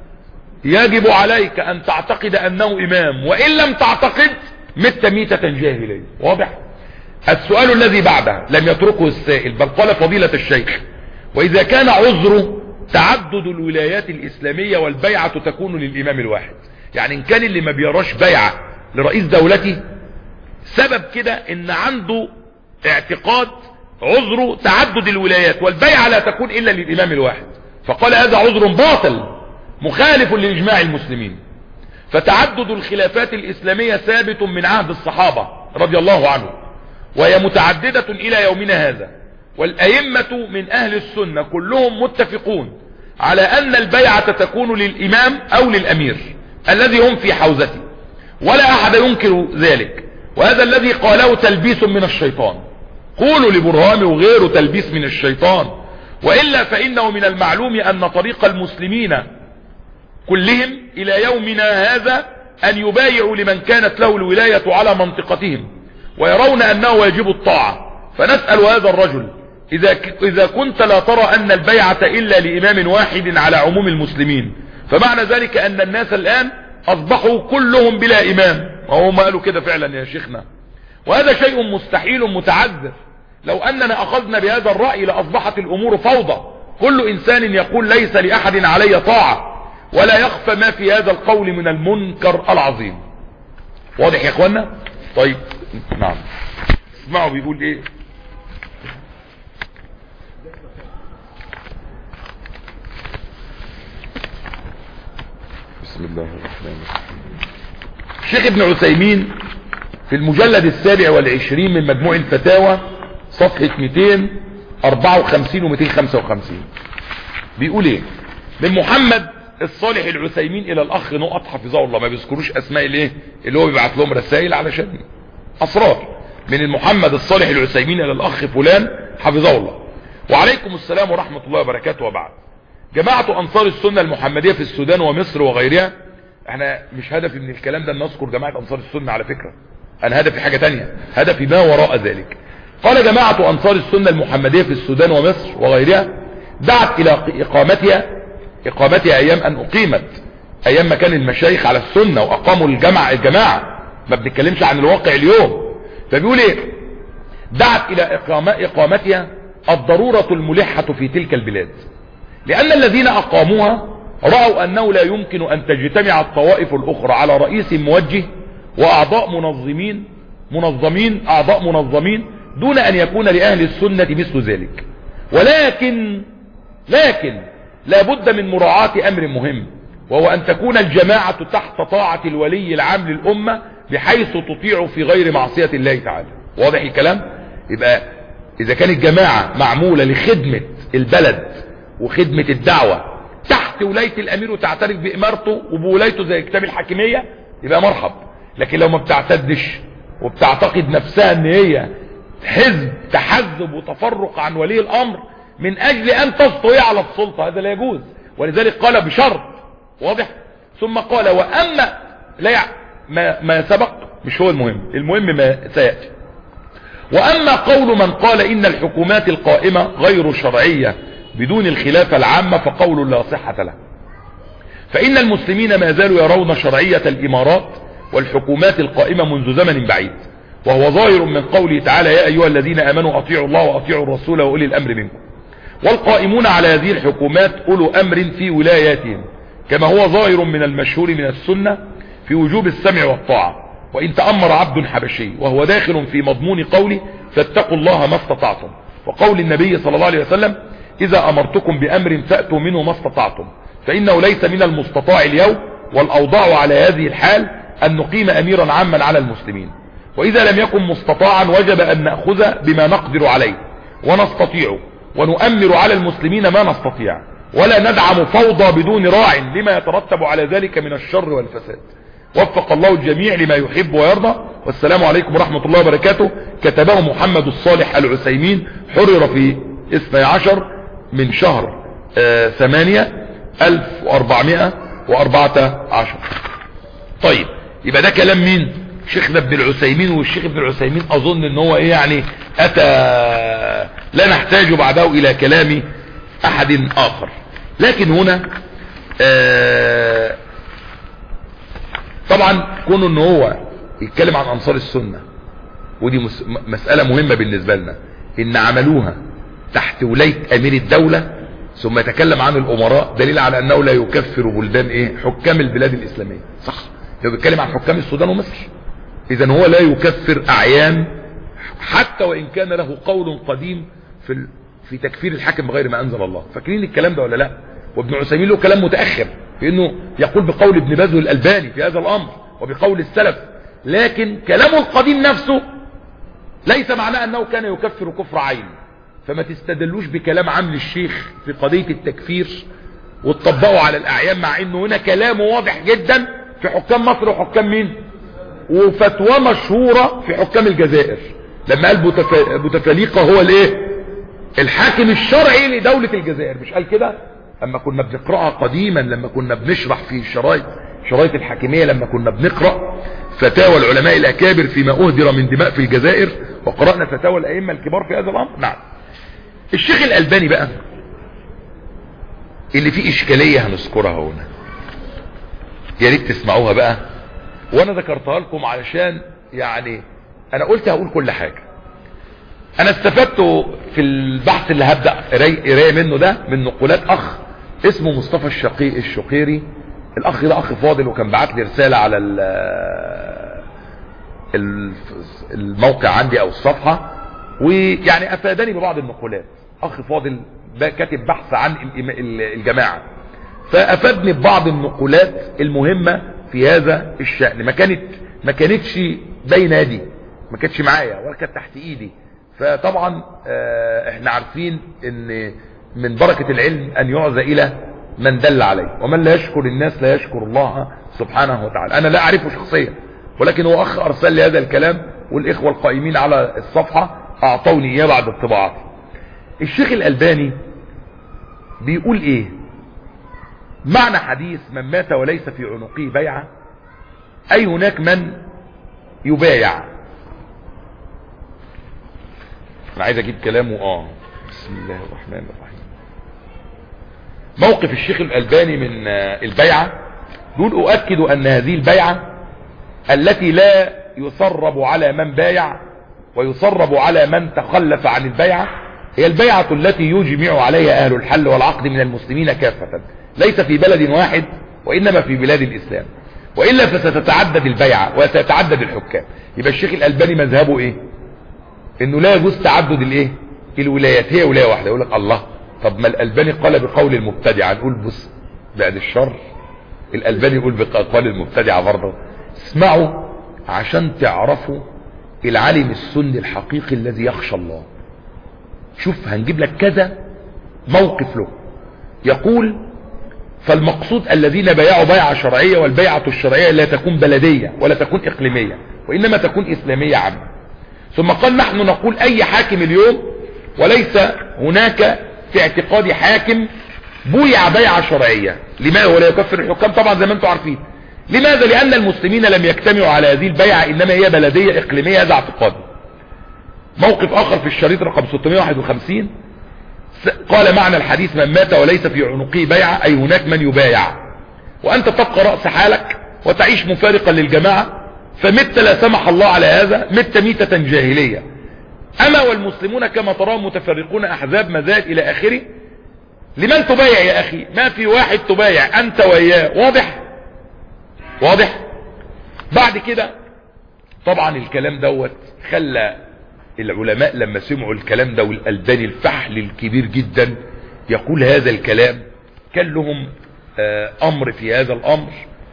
يجب عليك ان تعتقد انه امام وان لم تعتقد مت ميتة جاهلية واضح السؤال الذي بعده لم يتركه السائل بل قال فضيلة الشيخ واذا كان عذره تعدد الولايات الاسلامية والبيعة تكون للامام الواحد يعني ان كان اللي ما بيراش بيعة لرئيس دولته سبب كده ان عنده اعتقاد عذره تعدد الولايات والبيعة لا تكون الا للامام الواحد فقال هذا عذر باطل مخالف لاجماع المسلمين فتعدد الخلافات الاسلامية ثابت من عهد الصحابة رضي الله عنهم وهي متعددة الى يومنا هذا والأئمة من أهل السنة كلهم متفقون على أن البيعة تكون للإمام أو للأمير الذي هم في حوزته ولا أحد ينكر ذلك وهذا الذي قاله تلبيس من الشيطان قولوا لبرهام وغيره تلبيس من الشيطان وإلا فإنه من المعلوم أن طريق المسلمين كلهم إلى يومنا هذا أن يبايعوا لمن كانت له الولاية على منطقتهم ويرون أنه واجب الطاعة فنسأل هذا الرجل إذا, إذا كنت لا ترى أن البيعة إلا لإمام واحد على عموم المسلمين فمعنى ذلك أن الناس الآن أصبحوا كلهم بلا إمام وهم قالوا كده فعلا يا شيخنا وهذا شيء مستحيل متعذر لو أننا أخذنا بهذا الرأي لأصبحت الأمور فوضى كل إنسان يقول ليس لأحد علي طاعة ولا يخفى ما في هذا القول من المنكر العظيم واضح يا اخوانا طيب نعم اسمعوا بيقول ايه بسم الله الرحمن الرحيم الشيخ ابن عثيمين في المجلد السابع والعشرين من مجموع الفتاوى صفحة 254 و 255 بيقول ايه من محمد الصالح العثيمين الى الاخ نقط حفظه الله ما بيذكروش اسماء الايه اللي هو بيبعت لهم رسائل علشان اسرار من محمد الصالح العثيمين الى الاخ فلان حفظه الله وعليكم السلام ورحمة الله وبركاته وبعد جماعة انصار السنة المحمدية في السودان ومصر وغيرها احنا مش هدفي من الكلام ده ان نذكر جماعة انصار السنة على فكرة انا هدفي حاجة تانية هدفي ما وراء ذلك قال جماعة انصار السنة المحمدية في السودان ومصر وغيرها دعت الى اقامتها اقامتها ايام ان اقيمت ايام ما كان المشايخ على السنة واقاموا الجمع الجماعة ما بنتكلمش عن الواقع اليوم فبيقول ايه دعت الى اقامتها الضرورة الملحة في تلك البلاد لان الذين اقاموها رأوا انه لا يمكن ان تجتمع الطوائف الاخرى على رئيس موجه واعضاء منظمين منظمين اعضاء منظمين دون ان يكون لاهل السنة مثل ذلك ولكن لكن لا بد من مراعاة امر مهم وهو ان تكون الجماعة تحت طاعة الولي العام للامة بحيث تطيع في غير معصية الله تعالى واضح الكلام يبقى اذا كانت جماعة معمولة لخدمة البلد وخدمة الدعوة تحت ولاية الامير وتعترف بامارته وبولايته زي كتاب الحاكمية يبقى مرحب لكن لو ما بتعتدش وبتعتقد نفسها ان هي حزب تحزب وتفرق عن ولي الامر من اجل ان تستطيع على السلطة هذا لا يجوز ولذلك قال بشرط واضح ثم قال واما لا يع... ما, ما سبق مش هو المهم المهم ما سيأتي واما قول من قال ان الحكومات القائمة غير شرعية بدون الخلافة العامة فقول لا صحة له فان المسلمين ما زالوا يرون شرعية الامارات والحكومات القائمة منذ زمن بعيد وهو ظاهر من قوله تعالى يا أيها الذين أمنوا أطيعوا الله وأطيعوا الرسول وأولي الأمر منكم والقائمون على هذه الحكومات أولو أمر في ولاياتهم كما هو ظاهر من المشهور من السنة في وجوب السمع والطاعة وإن تأمر عبد حبشي وهو داخل في مضمون قوله فاتقوا الله ما استطعتم وقول النبي صلى الله عليه وسلم إذا أمرتكم بأمر فأتوا منه ما استطعتم فإنه ليس من المستطاع اليوم والأوضاع على هذه الحال أن نقيم أميرا عاما على المسلمين وإذا لم يكن مستطاعا وجب أن نأخذ بما نقدر عليه ونستطيع ونؤمر على المسلمين ما نستطيع ولا ندعم فوضى بدون راع لما يترتب على ذلك من الشر والفساد وفق الله الجميع لما يحب ويرضى والسلام عليكم ورحمة الله وبركاته كتبه محمد الصالح العسيمين حرر في 12 من شهر ثمانية ألف وأربعمائة وأربعة عشر طيب يبقى ده كلام مين شيخنا ابن العسيمين والشيخ ابن العسيمين اظن ان هو ايه يعني اتى لا نحتاج بعده الى كلام احد اخر لكن هنا آه طبعا كونه ان هو يتكلم عن انصار السنة ودي مسألة مهمة بالنسبة لنا ان عملوها تحت ولاية امير الدولة ثم يتكلم عن الامراء دليل على انه لا يكفر بلدان ايه حكام البلاد الاسلامية صح لو بيتكلم عن حكام السودان ومصر اذا هو لا يكفر اعيان حتى وان كان له قول قديم في في تكفير الحاكم بغير ما انزل الله فاكرين الكلام ده ولا لا وابن عثيمين له كلام متاخر في انه يقول بقول ابن باز الالباني في هذا الامر وبقول السلف لكن كلامه القديم نفسه ليس معناه انه كان يكفر كفر عين فما تستدلوش بكلام عام للشيخ في قضيه التكفير وتطبقوا على الاعيان مع انه هنا كلامه واضح جدا في حكام مصر وحكام مين وفتوى مشهورة في حكام الجزائر لما قال بوتفليقة هو الايه الحاكم الشرعي لدولة الجزائر مش قال كده اما كنا بنقرأها قديما لما كنا بنشرح في شرايط شرايط الحاكمية لما كنا بنقرأ فتاوى العلماء الاكابر فيما اهدر من دماء في الجزائر وقرأنا فتاوى الائمة الكبار في هذا الامر نعم الشيخ الالباني بقى اللي فيه اشكالية هنذكرها هنا يا ريت تسمعوها بقى وانا ذكرتها لكم علشان يعني انا قلت هقول كل حاجة انا استفدت في البحث اللي هبدأ قرايه منه ده من نقولات اخ اسمه مصطفى الشقي الشقيري الاخ ده اخ فاضل وكان بعت لي رسالة على الموقع عندي او الصفحة ويعني افادني ببعض النقولات اخ فاضل كاتب بحث عن الجماعة فافادني ببعض النقولات المهمة في هذا الشأن ما كانت ما كانتش بين يدي ما كانتش معايا ولا كانت تحت ايدي فطبعا احنا عارفين ان من بركة العلم ان يعزى الى من دل عليه ومن لا يشكر الناس لا يشكر الله سبحانه وتعالى انا لا اعرفه شخصيا ولكن هو اخ ارسل لي هذا الكلام والاخوة القائمين على الصفحة اعطوني اياه بعد الطباعات الشيخ الالباني بيقول ايه معنى حديث من مات وليس في عنقه بيعة اي هناك من يبايع انا عايز اجيب كلامه اه بسم الله الرحمن الرحيم موقف الشيخ الالباني من البيعة دول اؤكد ان هذه البيعة التي لا يصرب على من بايع ويصرب على من تخلف عن البيعة هي البيعة التي يجمع عليها اهل الحل والعقد من المسلمين كافة ليس في بلد واحد وانما في بلاد الاسلام وإلا فستتعدد البيعة وستتعدد الحكام يبقى الشيخ الألباني مذهبه ايه انه لا يجوز تعدد الايه الولايات هي ولاية واحدة يقول لك الله طب ما الألباني قال بقول المبتدع نقول بص بعد الشر الألباني يقول بقول المبتدع برضه اسمعوا عشان تعرفوا العالم السني الحقيقي الذي يخشى الله شوف هنجيب لك كذا موقف له يقول فالمقصود الذين بايعوا بيعة شرعية والبيعة الشرعية لا تكون بلدية ولا تكون إقليمية وإنما تكون إسلامية عامة ثم قال نحن نقول أي حاكم اليوم وليس هناك في اعتقاد حاكم بويع بيعة شرعية لماذا ولا يكفر الحكام طبعا زي ما انتم عارفين لماذا لأن المسلمين لم يجتمعوا على هذه البيعة إنما هي بلدية إقليمية هذا اعتقادي موقف آخر في الشريط رقم 651 قال معنى الحديث من مات وليس في عنقه بيعة أي هناك من يبايع وأنت تبقى رأس حالك وتعيش مفارقا للجماعة فمت لا سمح الله على هذا مت ميتة جاهلية اما والمسلمون كما تراهم متفرقون احزاب مذاهب الى اخره لمن تبايع يا اخي ما في واحد تبايع انت وياه واضح واضح بعد كده طبعا الكلام دوت خلى العلماء لما سمعوا الكلام ده والألباني الفحل الكبير جدا يقول هذا الكلام كان لهم آه امر في هذا الامر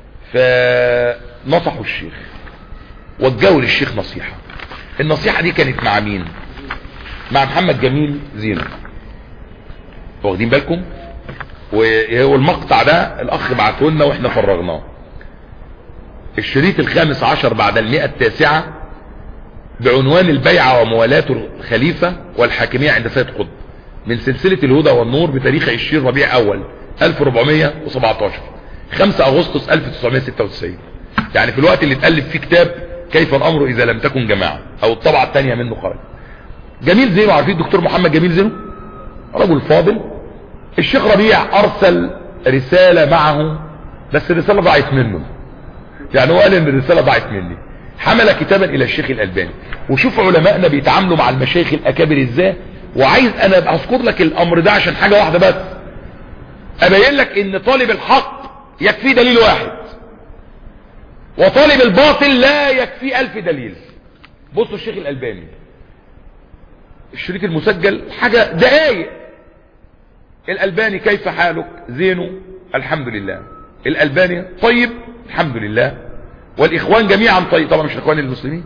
فنصحوا الشيخ وجهوا للشيخ نصيحة النصيحة دي كانت مع مين مع محمد جميل زينو واخدين بالكم والمقطع ده الاخ بعته لنا واحنا فرغناه الشريط الخامس عشر بعد المئة التاسعة بعنوان البيعة وموالاة الخليفة والحاكمية عند سيد قطب من سلسلة الهدى والنور بتاريخ 20 ربيع اول 1417 5 اغسطس 1996 يعني في الوقت اللي اتألف فيه كتاب كيف الامر اذا لم تكن جماعة او الطبعة الثانية منه خرج جميل زينو عارفين الدكتور محمد جميل زينو رجل فاضل الشيخ ربيع ارسل رسالة معه بس الرسالة ضاعت منه يعني هو قال ان الرسالة ضاعت مني حمل كتابا الى الشيخ الالباني وشوف علمائنا بيتعاملوا مع المشايخ الاكابر ازاي وعايز انا اذكر لك الامر ده عشان حاجة واحدة بس ابين لك ان طالب الحق يكفي دليل واحد وطالب الباطل لا يكفي الف دليل بصوا الشيخ الالباني الشريط المسجل حاجة دقايق الالباني كيف حالك زينو الحمد لله الالباني طيب الحمد لله والاخوان جميعا طيب طبعا مش الاخوان المسلمين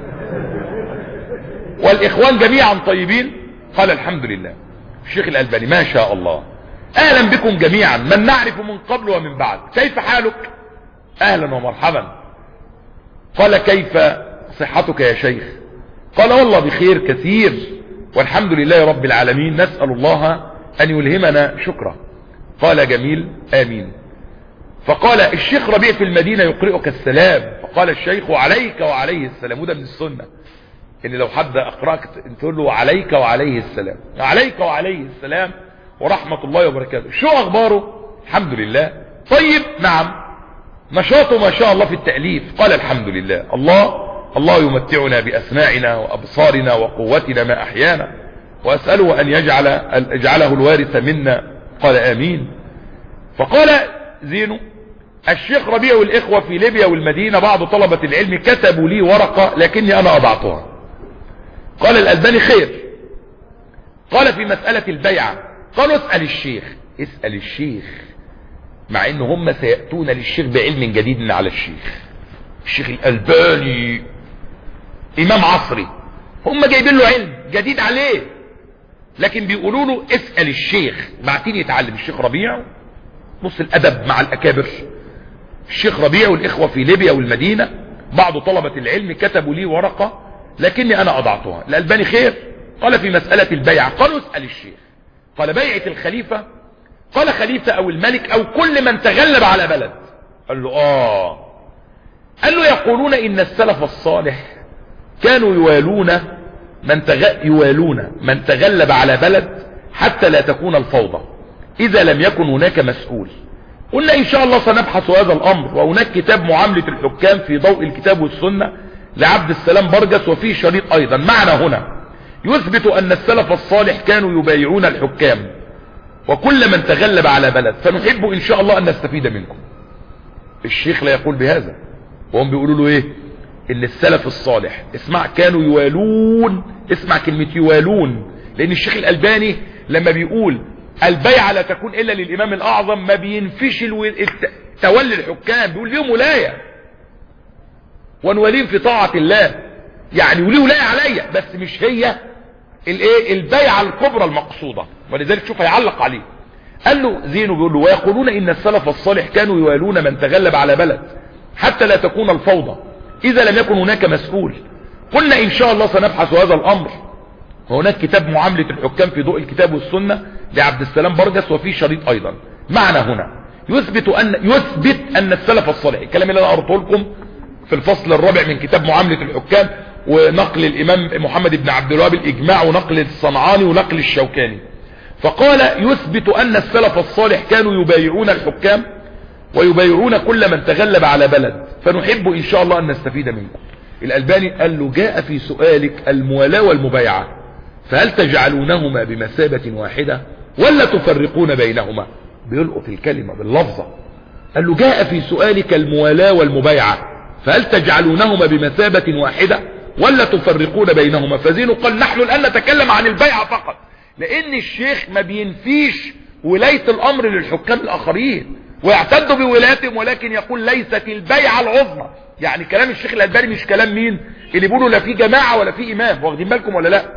والاخوان جميعا طيبين قال الحمد لله الشيخ الالباني ما شاء الله اهلا بكم جميعا من نعرف من قبل ومن بعد كيف حالك اهلا ومرحبا قال كيف صحتك يا شيخ قال والله بخير كثير والحمد لله رب العالمين نسأل الله ان يلهمنا شكرا قال جميل امين فقال الشيخ ربيع في المدينة يقرئك السلام فقال الشيخ عليك وعليه السلام وده من السنة ان لو حد اقرأك تقول له عليك وعليه السلام عليك وعليه السلام ورحمة الله وبركاته شو اخباره الحمد لله طيب نعم نشاطه ما شاء الله في التأليف قال الحمد لله الله الله يمتعنا بأسماعنا وأبصارنا وقوتنا ما أحيانا وأسأله أن يجعل يجعله الوارث منا قال آمين فقال زينو الشيخ ربيع والإخوة في ليبيا والمدينة بعض طلبة العلم كتبوا لي ورقة لكني أنا أضعتها قال الألباني خير قال في مسألة البيعة قالوا اسأل الشيخ اسأل الشيخ مع ان هم سيأتون للشيخ بعلم جديد على الشيخ الشيخ الألباني امام عصري هم جايبين له علم جديد عليه لكن بيقولوا له اسأل الشيخ بعتين يتعلم الشيخ ربيع نص الادب مع الاكابر الشيخ ربيع والاخوة في ليبيا والمدينة بعض طلبة العلم كتبوا لي ورقة لكني انا اضعتها الالباني خير قال في مسألة البيعة قالوا اسأل الشيخ قال بيعة الخليفة قال خليفة او الملك او كل من تغلب على بلد قال له اه قال له يقولون ان السلف الصالح كانوا يوالون من تغ... يوالون من تغلب على بلد حتى لا تكون الفوضى اذا لم يكن هناك مسؤول قلنا ان شاء الله سنبحث هذا الامر وهناك كتاب معاملة الحكام في ضوء الكتاب والسنة لعبد السلام برجس وفيه شريط ايضا معنا هنا يثبت ان السلف الصالح كانوا يبايعون الحكام وكل من تغلب على بلد فنحب ان شاء الله ان نستفيد منكم الشيخ لا يقول بهذا وهم بيقولوا له ايه ان السلف الصالح اسمع كانوا يوالون اسمع كلمة يوالون لان الشيخ الالباني لما بيقول البيعة لا تكون الا للامام الاعظم ما بينفيش الو... الت... تولي الحكام بيقول ليهم ولاية ونوليهم في طاعة الله يعني وليه ولاية عليا بس مش هي الايه البيعة الكبرى المقصودة ولذلك شوف هيعلق عليه قال له زينو بيقول له ويقولون ان السلف الصالح كانوا يوالون من تغلب على بلد حتى لا تكون الفوضى اذا لم يكن هناك مسؤول قلنا ان شاء الله سنبحث هذا الامر وهناك كتاب معاملة الحكام في ضوء الكتاب والسنة لعبد السلام برجس وفيه شريط ايضا معنا هنا يثبت ان يثبت ان السلف الصالح الكلام اللي انا قرأته لكم في الفصل الرابع من كتاب معاملة الحكام ونقل الامام محمد بن عبد الوهاب الاجماع ونقل الصنعاني ونقل الشوكاني فقال يثبت ان السلف الصالح كانوا يبايعون الحكام ويبايعون كل من تغلب على بلد فنحب ان شاء الله ان نستفيد منكم الالباني قال له جاء في سؤالك الموالاة والمبايعة فهل تجعلونهما بمثابة واحدة ولا تفرقون بينهما بيلقط الكلمة باللفظة قال له جاء في سؤالك الموالاة والمبايعة فهل تجعلونهما بمثابة واحدة ولا تفرقون بينهما فزين قال نحن الآن نتكلم عن البيعة فقط لان الشيخ ما بينفيش ولاية الامر للحكام الاخرين ويعتد بولايتهم ولكن يقول ليست البيعة العظمى يعني كلام الشيخ الالباني مش كلام مين اللي بيقولوا لا في جماعة ولا في امام واخدين بالكم ولا لا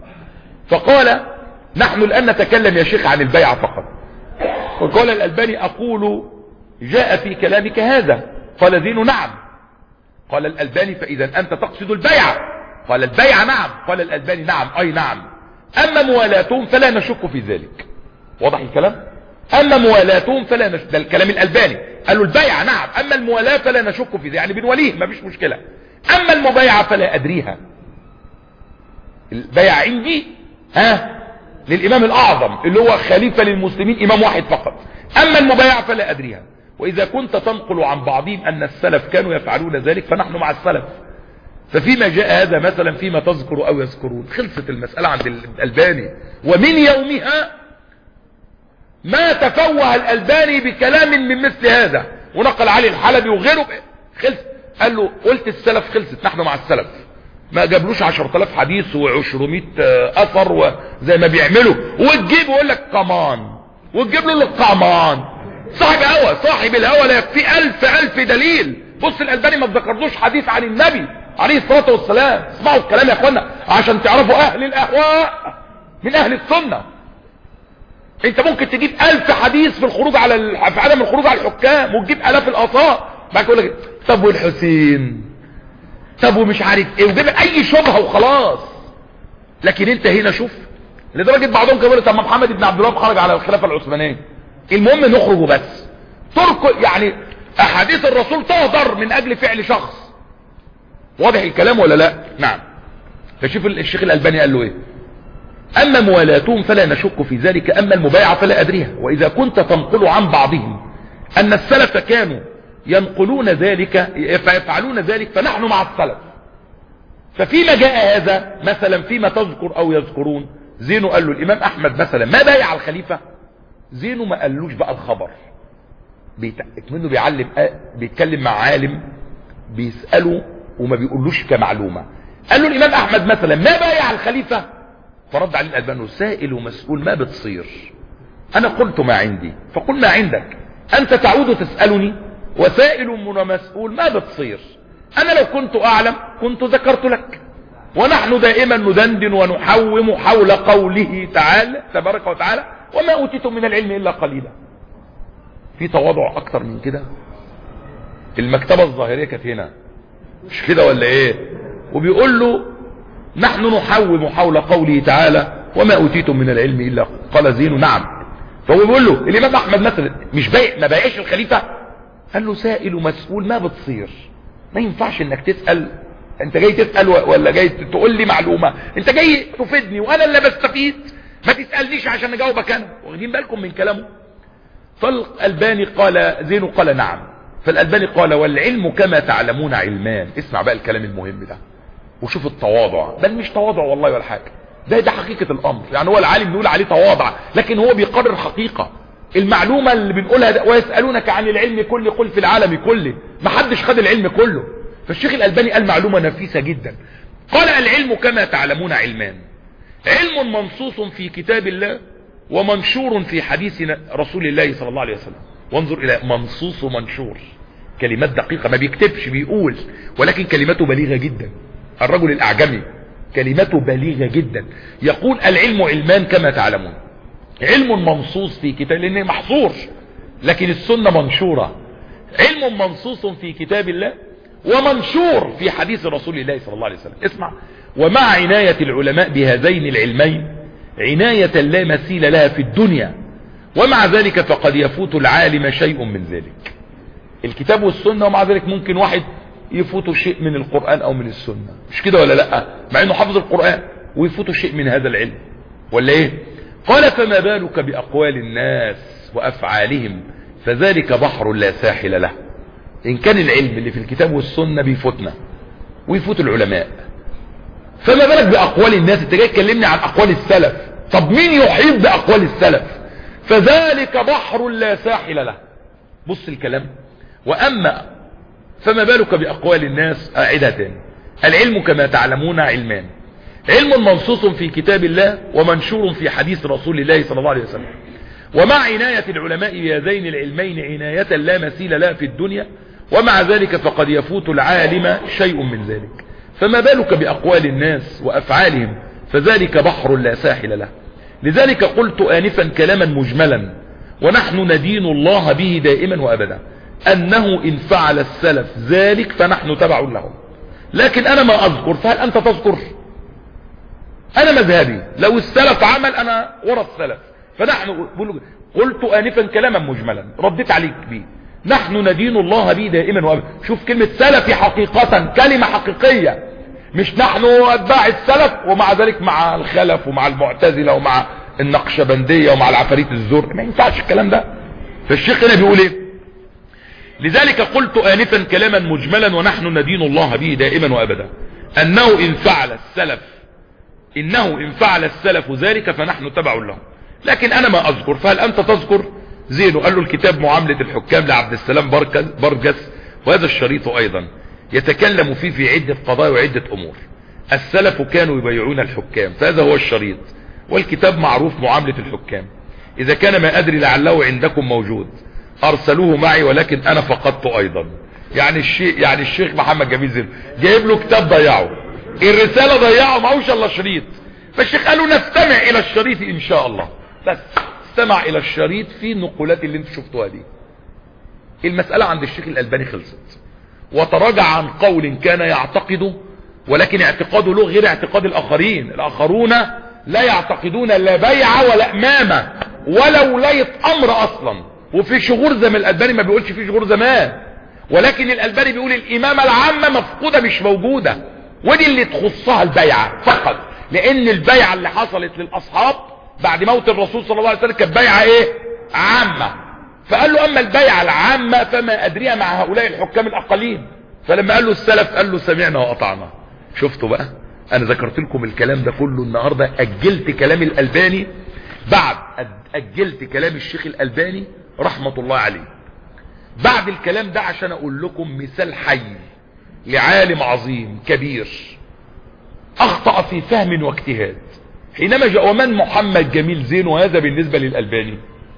فقال نحن الان نتكلم يا شيخ عن البيعة فقط وقال الالباني اقول جاء في كلامك هذا قال زين نعم قال الالباني فاذا انت تقصد البيعة قال البيعة نعم قال الالباني نعم اي نعم اما موالاتهم فلا نشك في ذلك واضح الكلام اما موالاتهم فلا نشك ده الكلام الالباني قالوا البيعة نعم اما الموالاة فلا نشك في ذلك يعني بنوليه ما فيش مشكلة اما المبايعة فلا ادريها البيعة عندي ها للامام الاعظم اللي هو خليفة للمسلمين امام واحد فقط اما المبايعة فلا ادريها واذا كنت تنقل عن بعضهم ان السلف كانوا يفعلون ذلك فنحن مع السلف ففيما جاء هذا مثلا فيما تذكر او يذكرون خلصت المسألة عند الالباني ومن يومها ما تفوه الالباني بكلام من مثل هذا ونقل علي الحلبي وغيره خلص قال له قلت السلف خلصت نحن مع السلف ما جابلوش 10000 حديث و200 اثر وزي ما بيعملوا وتجيب ويقول لك كمان وتجيب له القمان صاحب هوى صاحب الهوى لا يكفي الف الف دليل بص الالباني ما ذكرلوش حديث عن النبي عليه الصلاة والسلام اسمعوا الكلام يا اخوانا عشان تعرفوا اهل الاهواء من اهل السنة انت ممكن تجيب الف حديث في الخروج على ال... في عدم الخروج على الحكام وتجيب الاف الاثار بعد يقول لك طب والحسين طب ومش عارف ايه وجيب اي شبهه وخلاص لكن انت هنا شوف لدرجه بعضهم كانوا طب ما محمد بن عبد الوهاب خرج على الخلافه العثمانيه المهم نخرج وبس ترك يعني احاديث الرسول تهدر من اجل فعل شخص واضح الكلام ولا لا نعم فشوف الشيخ الالباني قال له ايه اما موالاتهم فلا نشك في ذلك اما المبايعة فلا ادريها واذا كنت تنقل عن بعضهم ان السلف كانوا ينقلون ذلك فيفعلون ذلك فنحن مع السلف ففيما جاء هذا مثلا فيما تذكر او يذكرون زينو قال له الامام احمد مثلا ما بايع الخليفة زينو ما قالوش بقى الخبر منه بيعلم بيتكلم مع عالم بيسأله وما بيقولوش كمعلومة قال له الامام احمد مثلا ما بايع الخليفة فرد عليه الالباني سائل ومسؤول ما بتصير انا قلت ما عندي فقل ما عندك انت تعود تسألني وسائل ومسؤول ما بتصير انا لو كنت اعلم كنت ذكرت لك ونحن دائما ندندن ونحوم حول قوله تعالى تبارك وتعالى وما اوتيتم من العلم الا قليلا في تواضع اكتر من كده المكتبة الظاهرية كانت هنا مش كده ولا ايه وبيقول له نحن نحوم حول قوله تعالى وما اوتيتم من العلم الا قال زين نعم فهو بيقول له الامام احمد مثلا مش بايع ما بايعش الخليفة قال له سائل ومسؤول ما بتصير ما ينفعش انك تسأل انت جاي تسأل ولا جاي تقول لي معلومة انت جاي تفيدني وانا اللي بستفيد ما تسألنيش عشان اجاوبك انا واخدين بالكم من كلامه فالالباني قال زين قال نعم فالالباني قال والعلم كما تعلمون علمان اسمع بقى الكلام المهم ده وشوف التواضع بل مش تواضع والله ولا حاجة ده ده حقيقة الامر يعني هو العالم بيقول عليه تواضع لكن هو بيقرر حقيقة المعلومة اللي بنقولها ده ويسألونك عن العلم كله قل في العالم كله ما حدش خد العلم كله فالشيخ الالباني قال معلومة نفيسة جدا قال العلم كما تعلمون علمان علم منصوص في كتاب الله ومنشور في حديث رسول الله صلى الله عليه وسلم وانظر الى منصوص ومنشور كلمات دقيقة ما بيكتبش بيقول ولكن كلماته بليغة جدا الرجل الاعجمي كلماته بليغة جدا يقول العلم علمان كما تعلمون علم منصوص في كتاب لانه محصور لكن السنة منشورة علم منصوص في كتاب الله ومنشور في حديث رسول الله صلى الله عليه وسلم اسمع ومع عناية العلماء بهذين العلمين عناية لا مثيل لها في الدنيا ومع ذلك فقد يفوت العالم شيء من ذلك الكتاب والسنة ومع ذلك ممكن واحد يفوته شيء من القرآن او من السنة مش كده ولا لا مع انه حافظ القرآن ويفوته شيء من هذا العلم ولا ايه قال فما بالك باقوال الناس وافعالهم فذلك بحر لا ساحل له ان كان العلم اللي في الكتاب والسنة بيفوتنا ويفوت العلماء فما بالك باقوال الناس انت جاي تكلمني عن اقوال السلف طب مين يحيط باقوال السلف فذلك بحر لا ساحل له بص الكلام واما فما بالك باقوال الناس اعدها تاني العلم كما تعلمون علمان علم منصوص في كتاب الله ومنشور في حديث رسول الله صلى الله عليه وسلم ومع عناية العلماء بهذين العلمين عناية لا مثيل لها في الدنيا ومع ذلك فقد يفوت العالم شيء من ذلك فما بالك بأقوال الناس وأفعالهم فذلك بحر لا ساحل له لذلك قلت آنفا كلاما مجملا ونحن ندين الله به دائما وأبدا أنه إن فعل السلف ذلك فنحن تبع لهم لكن أنا ما أذكر فهل أنت تذكر أنا مذهبي لو السلف عمل أنا ورا السلف فنحن قلت آنفا كلاما مجملا رديت عليك به نحن ندين الله به دائما وابدا شوف كلمة سلفي حقيقة كلمة حقيقية مش نحن اتباع السلف ومع ذلك مع الخلف ومع المعتزلة ومع النقشبندية ومع العفاريت الزور ما ينفعش الكلام ده فالشيخ هنا بيقول ايه لذلك قلت آنفا كلاما مجملا ونحن ندين الله به دائما وابدا انه ان فعل السلف انه ان فعل السلف ذلك فنحن تبع لهم لكن انا ما اذكر فهل انت تذكر زينه قال له الكتاب معاملة الحكام لعبد السلام برجس وهذا الشريط ايضا يتكلم فيه في عدة قضايا وعدة امور السلف كانوا يبيعون الحكام فهذا هو الشريط والكتاب معروف معاملة الحكام اذا كان ما ادري لعله عندكم موجود ارسلوه معي ولكن انا فقدته ايضا يعني الشيخ يعني الشيخ محمد جميل زين جايب له كتاب ضيعه الرسالة ضيعه معهوش الا شريط فالشيخ قالوا نستمع الى الشريط ان شاء الله بس استمع الى الشريط في النقولات اللي انت شفتوها دي المسألة عند الشيخ الالباني خلصت وتراجع عن قول كان يعتقده ولكن اعتقاده له غير اعتقاد الاخرين الاخرون لا يعتقدون لا بيع ولا امامة ولا ولاية امر اصلا وفي شغور زي ما الالباني ما بيقولش في شغور زمان ولكن الالباني بيقول الامامة العامة مفقودة مش موجودة ودي اللي تخصها البيعة فقط لان البيعة اللي حصلت للاصحاب بعد موت الرسول صلى الله عليه وسلم كانت بيعة ايه عامة فقال له اما البيعة العامة فما ادريها مع هؤلاء الحكام الاقلين فلما قال له السلف قال له سمعنا واطعنا شفتوا بقى انا ذكرت لكم الكلام ده كله النهاردة اجلت كلام الالباني بعد اجلت كلام الشيخ الالباني رحمة الله عليه بعد الكلام ده عشان اقول لكم مثال حي لعالم عظيم كبير اخطأ في فهم واجتهاد حينما جاء ومن محمد جميل زين وهذا بالنسبة للألباني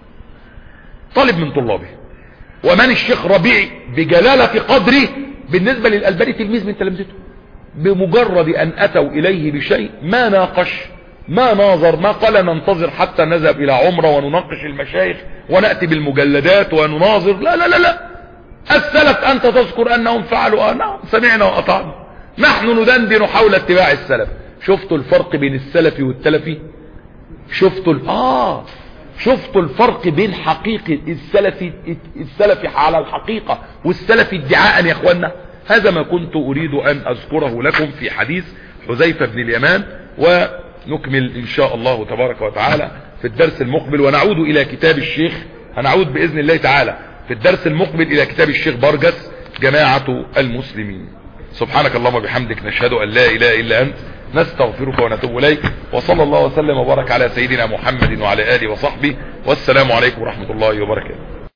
طالب من طلابه ومن الشيخ ربيع بجلالة قدره بالنسبة للألباني تلميذ من تلامذته بمجرد أن أتوا إليه بشيء ما ناقش ما ناظر ما قال ننتظر حتى نذهب إلى عمره ونناقش المشايخ ونأتي بالمجلدات ونناظر لا لا لا لا السلف أنت تذكر أنهم فعلوا آه نعم سمعنا وأطعنا نحن ندندن حول اتباع السلف شفتوا الفرق بين السلفي والتلفي شفتوا اه شفتوا الفرق بين حقيقة السلفي السلفي على الحقيقة والسلفي ادعاء يا اخوانا هذا ما كنت اريد ان اذكره لكم في حديث حذيفة بن اليمان ونكمل ان شاء الله تبارك وتعالى في الدرس المقبل ونعود الى كتاب الشيخ هنعود باذن الله تعالى في الدرس المقبل الى كتاب الشيخ برجس جماعة المسلمين سبحانك اللهم وبحمدك نشهد ان لا اله الا انت نستغفرك ونتوب اليك وصلى الله وسلم وبارك على سيدنا محمد وعلى اله وصحبه والسلام عليكم ورحمة الله وبركاته